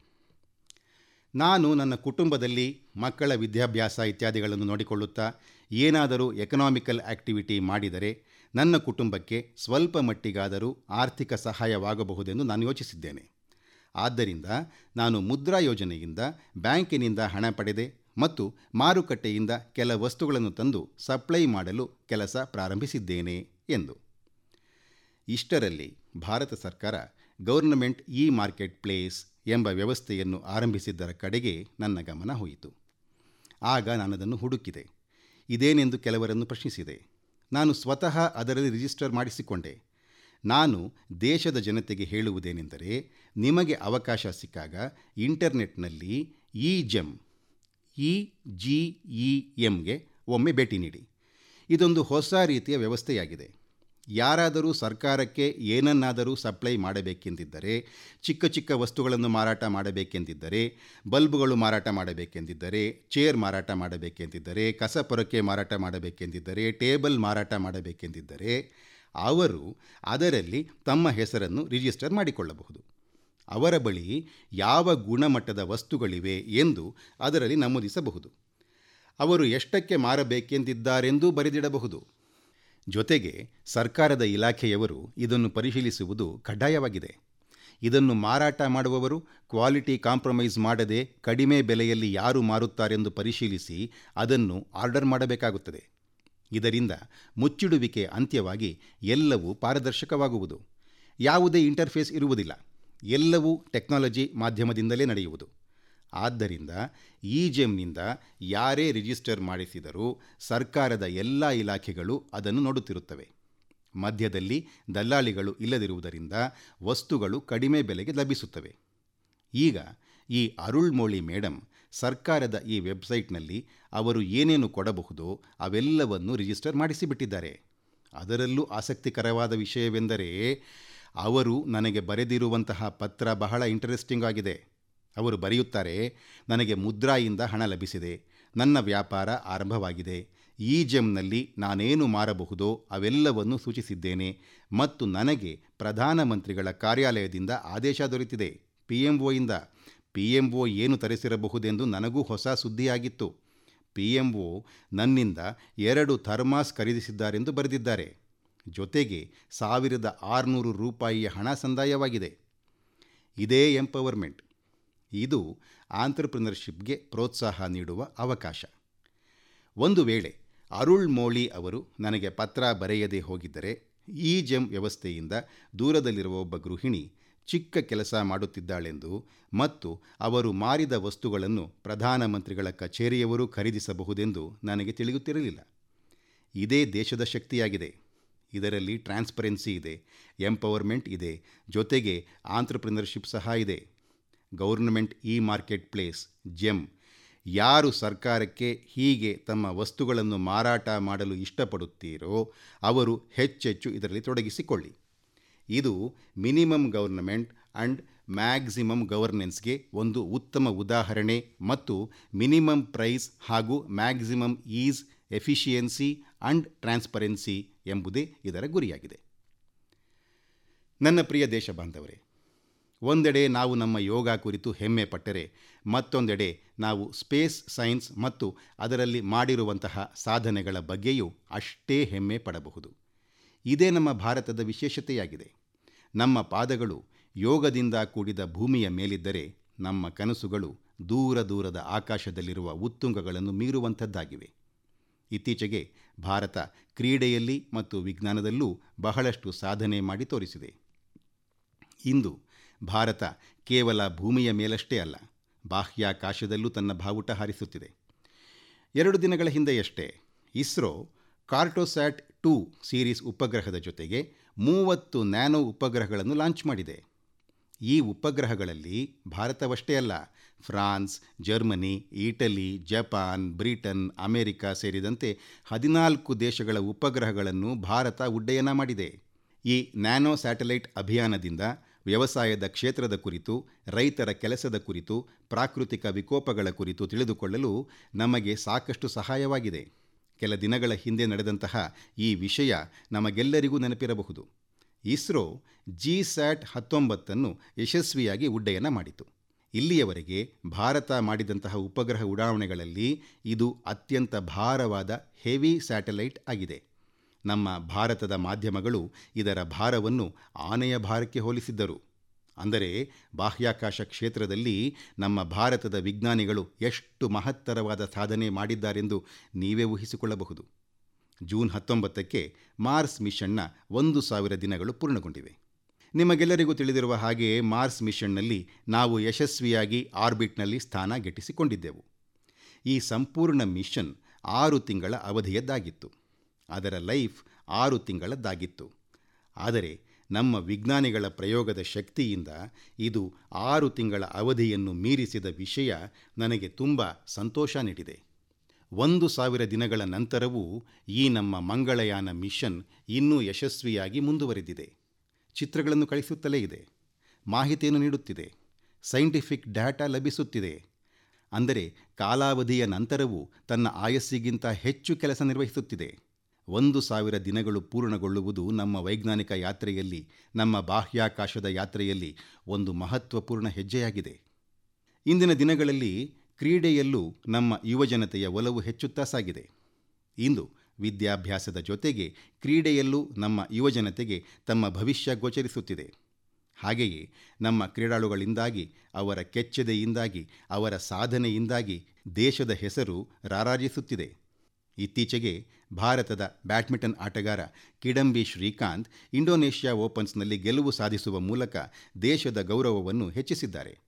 Speaker 1: ನಾನು ನನ್ನ ಕುಟುಂಬದಲ್ಲಿ ಮಕ್ಕಳ ವಿದ್ಯಾಭ್ಯಾಸ ಇತ್ಯಾದಿಗಳನ್ನು ನೋಡಿಕೊಳ್ಳುತ್ತಾ ಏನಾದರೂ ಎಕನಾಮಿಕಲ್ ಆಕ್ಟಿವಿಟಿ ಮಾಡಿದರೆ ನನ್ನ ಕುಟುಂಬಕ್ಕೆ ಸ್ವಲ್ಪ ಮಟ್ಟಿಗಾದರೂ ಆರ್ಥಿಕ ಸಹಾಯವಾಗಬಹುದೆಂದು ನಾನು ಯೋಚಿಸಿದ್ದೇನೆ ಆದ್ದರಿಂದ ನಾನು ಮುದ್ರಾ ಯೋಜನೆಯಿಂದ ಬ್ಯಾಂಕಿನಿಂದ ಹಣ ಪಡೆದೆ ಮತ್ತು ಮಾರುಕಟ್ಟೆಯಿಂದ ಕೆಲ ವಸ್ತುಗಳನ್ನು ತಂದು ಸಪ್ಲೈ ಮಾಡಲು ಕೆಲಸ ಪ್ರಾರಂಭಿಸಿದ್ದೇನೆ ಎಂದು ಇಷ್ಟರಲ್ಲಿ ಭಾರತ ಸರ್ಕಾರ ಗೌರ್ನಮೆಂಟ್ ಇ ಮಾರ್ಕೆಟ್ ಪ್ಲೇಸ್ ಎಂಬ ವ್ಯವಸ್ಥೆಯನ್ನು ಆರಂಭಿಸಿದ್ದರ ಕಡೆಗೆ ನನ್ನ ಗಮನ ಹೋಯಿತು ಆಗ ನಾನದನ್ನು ಹುಡುಕಿದೆ ಇದೇನೆಂದು ಕೆಲವರನ್ನು ಪ್ರಶ್ನಿಸಿದೆ ನಾನು ಸ್ವತಃ ಅದರಲ್ಲಿ ರಿಜಿಸ್ಟರ್ ಮಾಡಿಸಿಕೊಂಡೆ ನಾನು ದೇಶದ ಜನತೆಗೆ ಹೇಳುವುದೇನೆಂದರೆ ನಿಮಗೆ ಅವಕಾಶ ಸಿಕ್ಕಾಗ ಇಂಟರ್ನೆಟ್ನಲ್ಲಿ E GeM E G E ಎಮ್ಗೆ ಒಮ್ಮೆ ಭೇಟಿ ನೀಡಿ ಇದೊಂದು ಹೊಸ ರೀತಿಯ ವ್ಯವಸ್ಥೆಯಾಗಿದೆ ಯಾರಾದರೂ ಸರ್ಕಾರಕ್ಕೆ ಏನನ್ನಾದರೂ ಸಪ್ಲೈ ಮಾಡಬೇಕೆಂದಿದ್ದರೆ ಚಿಕ್ಕ ಚಿಕ್ಕ ವಸ್ತುಗಳನ್ನು ಮಾರಾಟ ಮಾಡಬೇಕೆಂದಿದ್ದರೆ ಬಲ್ಬುಗಳು ಮಾರಾಟ ಮಾಡಬೇಕೆಂದಿದ್ದರೆ ಚೇರ್ ಮಾರಾಟ ಮಾಡಬೇಕೆಂದಿದ್ದರೆ ಕಸ ಪೊರಕೆ ಮಾರಾಟ ಮಾಡಬೇಕೆಂದಿದ್ದರೆ ಟೇಬಲ್ ಮಾರಾಟ ಮಾಡಬೇಕೆಂದಿದ್ದರೆ ಅವರು ಅದರಲ್ಲಿ ತಮ್ಮ ಹೆಸರನ್ನು ರಿಜಿಸ್ಟರ್ ಮಾಡಿಕೊಳ್ಳಬಹುದು ಅವರ ಬಳಿ ಯಾವ ಗುಣಮಟ್ಟದ ವಸ್ತುಗಳಿವೆ ಎಂದು ಅದರಲ್ಲಿ ನಮೂದಿಸಬಹುದು ಅವರು ಎಷ್ಟಕ್ಕೆ ಮಾರಬೇಕೆಂದಿದ್ದಾರೆಂದೂ ಬರೆದಿಡಬಹುದು ಜೊತೆಗೆ ಸರ್ಕಾರದ ಇಲಾಖೆಯವರು ಇದನ್ನು ಪರಿಶೀಲಿಸುವುದು ಕಡ್ಡಾಯವಾಗಿದೆ ಇದನ್ನು ಮಾರಾಟ ಮಾಡುವವರು ಕ್ವಾಲಿಟಿ ಕಾಂಪ್ರಮೈಸ್ ಮಾಡದೆ ಕಡಿಮೆ ಬೆಲೆಯಲ್ಲಿ ಯಾರು ಮಾರುತ್ತಾರೆಂದು ಪರಿಶೀಲಿಸಿ ಅದನ್ನು ಆರ್ಡರ್ ಮಾಡಬೇಕಾಗುತ್ತದೆ ಇದರಿಂದ ಮುಚ್ಚಿಡುವಿಕೆ ಅಂತ್ಯವಾಗಿ ಎಲ್ಲವೂ ಪಾರದರ್ಶಕವಾಗುವುದು ಯಾವುದೇ ಇಂಟರ್ಫೇಸ್ ಇರುವುದಿಲ್ಲ ಎಲ್ಲವೂ ಟೆಕ್ನಾಲಜಿ ಮಾಧ್ಯಮದಿಂದಲೇ ನಡೆಯುವುದು ಆದ್ದರಿಂದ ಈ ಜೆಮ್ನಿಂದ ಯಾರೇ ರಿಜಿಸ್ಟರ್ ಮಾಡಿಸಿದರೂ ಸರ್ಕಾರದ ಎಲ್ಲ ಇಲಾಖೆಗಳು ಅದನ್ನು ನೋಡುತ್ತಿರುತ್ತವೆ ಮಧ್ಯದಲ್ಲಿ ದಲ್ಲಾಳಿಗಳು ಇಲ್ಲದಿರುವುದರಿಂದ ವಸ್ತುಗಳು ಕಡಿಮೆ ಬೆಲೆಗೆ ಲಭಿಸುತ್ತವೆ ಈಗ ಈ ಅರುಳ್ಮೊಳಿ ಮೇಡಮ್ ಸರ್ಕಾರದ ಈ ವೆಬ್ಸೈಟ್ನಲ್ಲಿ ಅವರು ಏನೇನು ಕೊಡಬಹುದೋ ಅವೆಲ್ಲವನ್ನು ರಿಜಿಸ್ಟರ್ ಮಾಡಿಸಿಬಿಟ್ಟಿದ್ದಾರೆ ಅದರಲ್ಲೂ ಆಸಕ್ತಿಕರವಾದ ವಿಷಯವೆಂದರೆ ಅವರು ನನಗೆ ಬರೆದಿರುವಂತಹ ಪತ್ರ ಬಹಳ ಇಂಟರೆಸ್ಟಿಂಗ್ ಆಗಿದೆ ಅವರು ಬರೆಯುತ್ತಾರೆ ನನಗೆ ಮುದ್ರಾಯಿಂದ ಹಣ ಲಭಿಸಿದೆ ನನ್ನ ವ್ಯಾಪಾರ ಆರಂಭವಾಗಿದೆ ಈ ಜೆಮ್ನಲ್ಲಿ ನಾನೇನು ಮಾರಬಹುದೋ ಅವೆಲ್ಲವನ್ನು ಸೂಚಿಸಿದ್ದೇನೆ ಮತ್ತು ನನಗೆ ಪ್ರಧಾನಮಂತ್ರಿಗಳ ಕಾರ್ಯಾಲಯದಿಂದ ಆದೇಶ ದೊರೆತಿದೆ ಪಿ ಎಂ ಒಯಿಂದ ಪಿ ಎಂ ಒ ಏನು ತರಿಸಿರಬಹುದೆಂದು ನನಗೂ ಹೊಸ ಸುದ್ದಿಯಾಗಿತ್ತು ಪಿ ಎಂ ಒ ನನ್ನಿಂದ ಎರಡು ಥರ್ಮಾಸ್ ಖರೀದಿಸಿದ್ದಾರೆಂದು ಬರೆದಿದ್ದಾರೆ ಜೊತೆಗೆ ಸಾವಿರದ ಆರುನೂರು ರೂಪಾಯಿಯ ಹಣ ಸಂದಾಯವಾಗಿದೆ ಇದೇ ಎಂಪವರ್ಮೆಂಟ್ ಇದು ಆಂಟ್ರಪ್ರಿನರ್ಶಿಪ್ಗೆ ಪ್ರೋತ್ಸಾಹ ನೀಡುವ ಅವಕಾಶ ಒಂದು ವೇಳೆ ಅರುಳ್ ಮೋಳಿ ಅವರು ನನಗೆ ಪತ್ರ ಬರೆಯದೇ ಹೋಗಿದ್ದರೆ ಈ ಜೆಮ್ ವ್ಯವಸ್ಥೆಯಿಂದ ದೂರದಲ್ಲಿರುವ ಒಬ್ಬ ಗೃಹಿಣಿ ಚಿಕ್ಕ ಕೆಲಸ ಮಾಡುತ್ತಿದ್ದಾಳೆಂದು ಮತ್ತು ಅವರು ಮಾರಿದ ವಸ್ತುಗಳನ್ನು ಪ್ರಧಾನಮಂತ್ರಿಗಳ ಕಚೇರಿಯವರು ಖರೀದಿಸಬಹುದೆಂದು ನನಗೆ ತಿಳಿಯುತ್ತಿರಲಿಲ್ಲ ಇದೇ ದೇಶದ ಶಕ್ತಿಯಾಗಿದೆ ಇದರಲ್ಲಿ ಟ್ರಾನ್ಸ್ಪರೆನ್ಸಿ ಇದೆ ಎಂಪವರ್ಮೆಂಟ್ ಇದೆ ಜೊತೆಗೆ ಆಂಟ್ರಪ್ರಿನರ್ಶಿಪ್ ಸಹ ಇದೆ government E marketplace GeM ಯಾರು ಸರ್ಕಾರಕ್ಕೆ ಹೀಗೆ ತಮ್ಮ ವಸ್ತುಗಳನ್ನು ಮಾರಾಟ ಮಾಡಲು ಇಷ್ಟಪಡುತ್ತೀರೋ ಅವರು ಹೆಚ್ಚೆಚ್ಚು ಇದರಲ್ಲಿ ತೊಡಗಿಸಿಕೊಳ್ಳಿ ಇದು ಮಿನಿಮಮ್ ಗವರ್ನಮೆಂಟ್ ಆ್ಯಂಡ್ ಮ್ಯಾಕ್ಸಿಮಮ್ ಗವರ್ನೆನ್ಸ್ಗೆ ಒಂದು ಉತ್ತಮ ಉದಾಹರಣೆ ಮತ್ತು ಮಿನಿಮಮ್ ಪ್ರೈಸ್ ಹಾಗೂ maximum is efficiency and transparency ಎಂಬುದೇ ಇದರ ಗುರಿಯಾಗಿದೆ ನನ್ನ ಪ್ರಿಯ ದೇಶ ಬಾಂಧವರೇ ಒಂದೆಡೆ ನಾವು ನಮ್ಮ ಯೋಗ ಕುರಿತು ಹೆಮ್ಮೆ ಪಟ್ಟರೆ ಮತ್ತೊಂದೆಡೆ ನಾವು ಸ್ಪೇಸ್ ಸೈನ್ಸ್ ಮತ್ತು ಅದರಲ್ಲಿ ಮಾಡಿರುವಂತಹ ಸಾಧನೆಗಳ ಬಗ್ಗೆಯೂ ಅಷ್ಟೇ ಹೆಮ್ಮೆ ಪಡಬಹುದು ಇದೇ ನಮ್ಮ ಭಾರತದ ವಿಶೇಷತೆಯಾಗಿದೆ ನಮ್ಮ ಪಾದಗಳು ಯೋಗದಿಂದ ಕೂಡಿದ ಭೂಮಿಯ ಮೇಲಿದ್ದರೆ ನಮ್ಮ ಕನಸುಗಳು ದೂರ ದೂರದ ಆಕಾಶದಲ್ಲಿರುವ ಉತ್ತುಂಗಗಳನ್ನು ಮೀರುವಂಥದ್ದಾಗಿವೆ ಇತ್ತೀಚೆಗೆ ಭಾರತ ಕ್ರೀಡೆಯಲ್ಲಿ ಮತ್ತು ವಿಜ್ಞಾನದಲ್ಲೂ ಬಹಳಷ್ಟು ಸಾಧನೆ ಮಾಡಿ ತೋರಿಸಿದೆ ಇಂದು ಭಾರತ ಕೇವಲ ಭೂಮಿಯ ಮೇಲಷ್ಟೇ ಅಲ್ಲ ಬಾಹ್ಯಾಕಾಶದಲ್ಲೂ ತನ್ನ ಬಾವುಟ ಹಾರಿಸುತ್ತಿದೆ ಎರಡು ದಿನಗಳ ಹಿಂದೆಯಷ್ಟೇ ಇಸ್ರೋ ಕಾರ್ಟೋಸ್ಯಾಟ್ ಟೂ ಸೀರೀಸ್ ಉಪಗ್ರಹದ ಜೊತೆಗೆ ಮೂವತ್ತು ನ್ಯಾನೋ ಉಪಗ್ರಹಗಳನ್ನು ಲಾಂಚ್ ಮಾಡಿದೆ ಈ ಉಪಗ್ರಹಗಳಲ್ಲಿ ಭಾರತವಷ್ಟೇ ಅಲ್ಲ France Germany Italy Japan Britain America ಸೇರಿದಂತೆ ಹದಿನಾಲ್ಕು ದೇಶಗಳ ಉಪಗ್ರಹಗಳನ್ನು ಭಾರತ ಉಡ್ಡಯನ ಮಾಡಿದೆ ಈ ನ್ಯಾನೋ ಸ್ಯಾಟಲೈಟ್ ಅಭಿಯಾನದಿಂದ ವ್ಯವಸಾಯದ ಕ್ಷೇತ್ರದ ಕುರಿತು ರೈತರ ಕೆಲಸದ ಕುರಿತು ಪ್ರಾಕೃತಿಕ ವಿಕೋಪಗಳ ಕುರಿತು ತಿಳಿದುಕೊಳ್ಳಲು ನಮಗೆ ಸಾಕಷ್ಟು ಸಹಾಯವಾಗಿದೆ ಕೆಲ ದಿನಗಳ ಹಿಂದೆ ನಡೆದಂತಹ ಈ ವಿಷಯ ನಮಗೆಲ್ಲರಿಗೂ ನೆನಪಿರಬಹುದು ಇಸ್ರೋ ಜಿ ಸ್ಯಾಟ್ ಹತ್ತೊಂಬತ್ತನ್ನು ಯಶಸ್ವಿಯಾಗಿ ಉಡ್ಡಯನ ಮಾಡಿತು ಇಲ್ಲಿಯವರೆಗೆ ಭಾರತ ಮಾಡಿದಂತಹ ಉಪಗ್ರಹ ಉಡಾವಣೆಗಳಲ್ಲಿ ಇದು ಅತ್ಯಂತ ಭಾರವಾದ ಹೆವಿ ಸ್ಯಾಟಲೈಟ್ ಆಗಿದೆ ನಮ್ಮ ಭಾರತದ ಮಾಧ್ಯಮಗಳು ಇದರ ಭಾರವನ್ನು ಆನೆಯ ಭಾರಕ್ಕೆ ಹೋಲಿಸಿದ್ದರು ಅಂದರೆ ಬಾಹ್ಯಾಕಾಶ ಕ್ಷೇತ್ರದಲ್ಲಿ ನಮ್ಮ ಭಾರತದ ವಿಜ್ಞಾನಿಗಳು ಎಷ್ಟು ಮಹತ್ತರವಾದ ಸಾಧನೆ ಮಾಡಿದ್ದಾರೆಂದು ನೀವೇ ಊಹಿಸಿಕೊಳ್ಳಬಹುದು ಜೂನ್ ಹತ್ತೊಂಬತ್ತಕ್ಕೆ ಮಾರ್ಸ್ ಮಿಷನ್ನ ಒಂದು ಸಾವಿರ ದಿನಗಳು ಪೂರ್ಣಗೊಂಡಿವೆ ನಿಮಗೆಲ್ಲರಿಗೂ ತಿಳಿದಿರುವ ಹಾಗೆ ಮಾರ್ಸ್ ಮಿಷನ್ನಲ್ಲಿ ನಾವು ಯಶಸ್ವಿಯಾಗಿ ಆರ್ಬಿಟ್ನಲ್ಲಿ ಸ್ಥಾನ ಗಿಟ್ಟಿಸಿಕೊಂಡಿದ್ದೆವು ಈ ಸಂಪೂರ್ಣ ಮಿಷನ್ ಆರು ತಿಂಗಳ ಅವಧಿಯದ್ದಾಗಿತ್ತು ಅದರ ಲೈಫ್ ಆರು ತಿಂಗಳದ್ದಾಗಿತ್ತು ಆದರೆ ನಮ್ಮ ವಿಜ್ಞಾನಿಗಳ ಪ್ರಯೋಗದ ಶಕ್ತಿಯಿಂದ ಇದು ಆರು ತಿಂಗಳ ಅವಧಿಯನ್ನು ಮೀರಿಸಿದ ವಿಷಯ ನನಗೆ ತುಂಬ ಸಂತೋಷ ನೀಡಿದೆ ಒಂದು ಸಾವಿರ ದಿನಗಳ ನಂತರವೂ ಈ ನಮ್ಮ ಮಂಗಳಯಾನ ಮಿಷನ್ ಇನ್ನೂ ಯಶಸ್ವಿಯಾಗಿ ಮುಂದುವರೆದಿದೆ ಚಿತ್ರಗಳನ್ನು ಕಳಿಸುತ್ತಲೇ ಇದೆ ಮಾಹಿತಿಯನ್ನು ನೀಡುತ್ತಿದೆ ಸೈಂಟಿಫಿಕ್ ಡಾಟಾ ಲಭಿಸುತ್ತಿದೆ ಅಂದರೆ ಕಾಲಾವಧಿಯ ನಂತರವೂ ತನ್ನ ಆಯಸ್ಸಿಗಿಂತ ಹೆಚ್ಚು ಕೆಲಸ ನಿರ್ವಹಿಸುತ್ತಿದೆ ಒಂದು ಸಾವಿರ ದಿನಗಳು ಪೂರ್ಣಗೊಳ್ಳುವುದು ನಮ್ಮ ವೈಜ್ಞಾನಿಕ ಯಾತ್ರೆಯಲ್ಲಿ ನಮ್ಮ ಬಾಹ್ಯಾಕಾಶದ ಯಾತ್ರೆಯಲ್ಲಿ ಒಂದು ಮಹತ್ವಪೂರ್ಣ ಹೆಜ್ಜೆಯಾಗಿದೆ ಇಂದಿನ ದಿನಗಳಲ್ಲಿ ಕ್ರೀಡೆಯಲ್ಲೂ ನಮ್ಮ ಯುವಜನತೆಯ ಒಲವು ಹೆಚ್ಚುತ್ತಾ ಸಾಗಿದೆ ಇಂದು ವಿದ್ಯಾಭ್ಯಾಸದ ಜೊತೆಗೆ ಕ್ರೀಡೆಯಲ್ಲೂ ನಮ್ಮ ಯುವಜನತೆಗೆ ತಮ್ಮ ಭವಿಷ್ಯ ಗೋಚರಿಸುತ್ತಿದೆ ಹಾಗೆಯೇ ನಮ್ಮ ಕ್ರೀಡಾಳುಗಳಿಂದಾಗಿ ಅವರ ಕೆಚ್ಚೆದೆಯಿಂದಾಗಿ ಅವರ ಸಾಧನೆಯಿಂದಾಗಿ ದೇಶದ ಹೆಸರು ರಾರಾಜಿಸುತ್ತಿದೆ ಇತ್ತೀಚೆಗೆ ಭಾರತದ ಬ್ಯಾಡ್ಮಿಂಟನ್ ಆಟಗಾರ ಕಿಡಂಬಿ ಶ್ರೀಕಾಂತ್ ಇಂಡೋನೇಷ್ಯಾ ಓಪನ್ಸ್ನಲ್ಲಿ ಗೆಲುವು ಸಾಧಿಸುವ ಮೂಲಕ ದೇಶದ ಗೌರವವನ್ನು ಹೆಚ್ಚಿಸಿದ್ದಾರೆ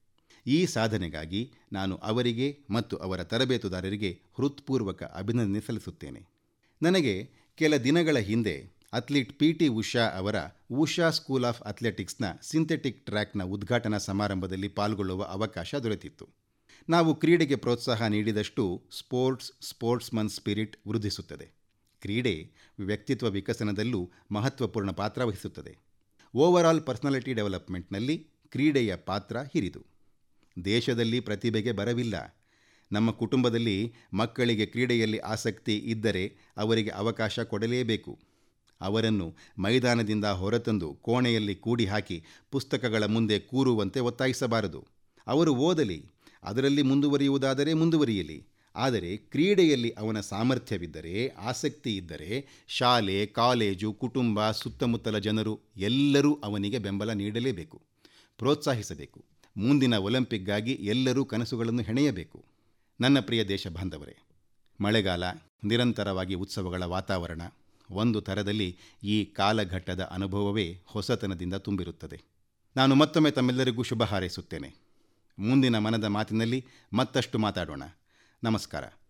Speaker 1: ಈ ಸಾಧನೆಗಾಗಿ ನಾನು ಅವರಿಗೆ ಮತ್ತು ಅವರ ತರಬೇತುದಾರರಿಗೆ ಹೃತ್ಪೂರ್ವಕ ಅಭಿನಂದನೆ ಸಲ್ಲಿಸುತ್ತೇನೆ ನನಗೆ ಕೆಲ ದಿನಗಳ ಹಿಂದೆ ಅಥ್ಲೀಟ್ ಪಿ ಟಿ ಉಷಾ ಅವರ ಉಷಾ ಸ್ಕೂಲ್ ಆಫ್ ಅಥ್ಲೆಟಿಕ್ಸ್ನ ಸಿಂಥೆಟಿಕ್ ಟ್ರ್ಯಾಕ್ನ ಉದ್ಘಾಟನಾ ಸಮಾರಂಭದಲ್ಲಿ ಪಾಲ್ಗೊಳ್ಳುವ ಅವಕಾಶ ದೊರೆತಿತ್ತು ನಾವು ಕ್ರೀಡೆಗೆ ಪ್ರೋತ್ಸಾಹ ನೀಡಿದಷ್ಟು ಸ್ಪೋರ್ಟ್ಸ್ ಸ್ಪೋರ್ಟ್ಸ್ಮನ್ ಸ್ಪಿರಿಟ್ ವೃದ್ಧಿಸುತ್ತದೆ ಕ್ರೀಡೆ ವ್ಯಕ್ತಿತ್ವ ವಿಕಸನದಲ್ಲೂ ಮಹತ್ವಪೂರ್ಣ ಪಾತ್ರ ವಹಿಸುತ್ತದೆ ಓವರಾಲ್ ಪರ್ಸನಾಲಿಟಿ ಡೆವಲಪ್ಮೆಂಟ್ನಲ್ಲಿ ಕ್ರೀಡೆಯ ಪಾತ್ರ ಹಿರಿದು ದೇಶದಲ್ಲಿ ಪ್ರತಿಭೆಗೆ ಬರವಿಲ್ಲ ನಮ್ಮ ಕುಟುಂಬದಲ್ಲಿ ಮಕ್ಕಳಿಗೆ ಕ್ರೀಡೆಯಲ್ಲಿ ಆಸಕ್ತಿ ಇದ್ದರೆ ಅವರಿಗೆ ಅವಕಾಶ ಕೊಡಲೇಬೇಕು ಅವರನ್ನು ಮೈದಾನದಿಂದ ಹೊರತಂದು ಕೋಣೆಯಲ್ಲಿ ಕೂಡಿ ಹಾಕಿ ಪುಸ್ತಕಗಳ ಮುಂದೆ ಕೂರುವಂತೆ ಒತ್ತಾಯಿಸಬಾರದು ಅವರು ಓದಲಿ ಅದರಲ್ಲಿ ಮುಂದುವರಿಯುವುದಾದರೆ ಮುಂದುವರಿಯಲಿ ಆದರೆ ಕ್ರೀಡೆಯಲ್ಲಿ ಅವನ ಸಾಮರ್ಥ್ಯವಿದ್ದರೆ ಆಸಕ್ತಿ ಇದ್ದರೆ ಶಾಲೆ ಕಾಲೇಜು ಕುಟುಂಬ ಸುತ್ತಮುತ್ತಲ ಜನರು ಎಲ್ಲರೂ ಅವನಿಗೆ ಬೆಂಬಲ ನೀಡಲೇಬೇಕು ಪ್ರೋತ್ಸಾಹಿಸಬೇಕು ಮುಂದಿನ ಒಲಿಂಪಿಕ್ಗಾಗಿ ಎಲ್ಲರೂ ಕನಸುಗಳನ್ನು ಹೆಣೆಯಬೇಕು ನನ್ನ ಪ್ರಿಯ ದೇಶ ಬಾಂಧವರೇ ಮಳೆಗಾಲ ನಿರಂತರವಾಗಿ ಉತ್ಸವಗಳ ವಾತಾವರಣ ಒಂದು ಥರದಲ್ಲಿ ಈ ಕಾಲಘಟ್ಟದ ಅನುಭವವೇ ಹೊಸತನದಿಂದ ತುಂಬಿರುತ್ತದೆ ನಾನು ಮತ್ತೊಮ್ಮೆ ತಮ್ಮೆಲ್ಲರಿಗೂ ಶುಭ ಹಾರೈಸುತ್ತೇನೆ ಮುಂದಿನ ಮನದ ಮಾತಿನಲ್ಲಿ ಮತ್ತಷ್ಟು ಮಾತಾಡೋಣ ನಮಸ್ಕಾರ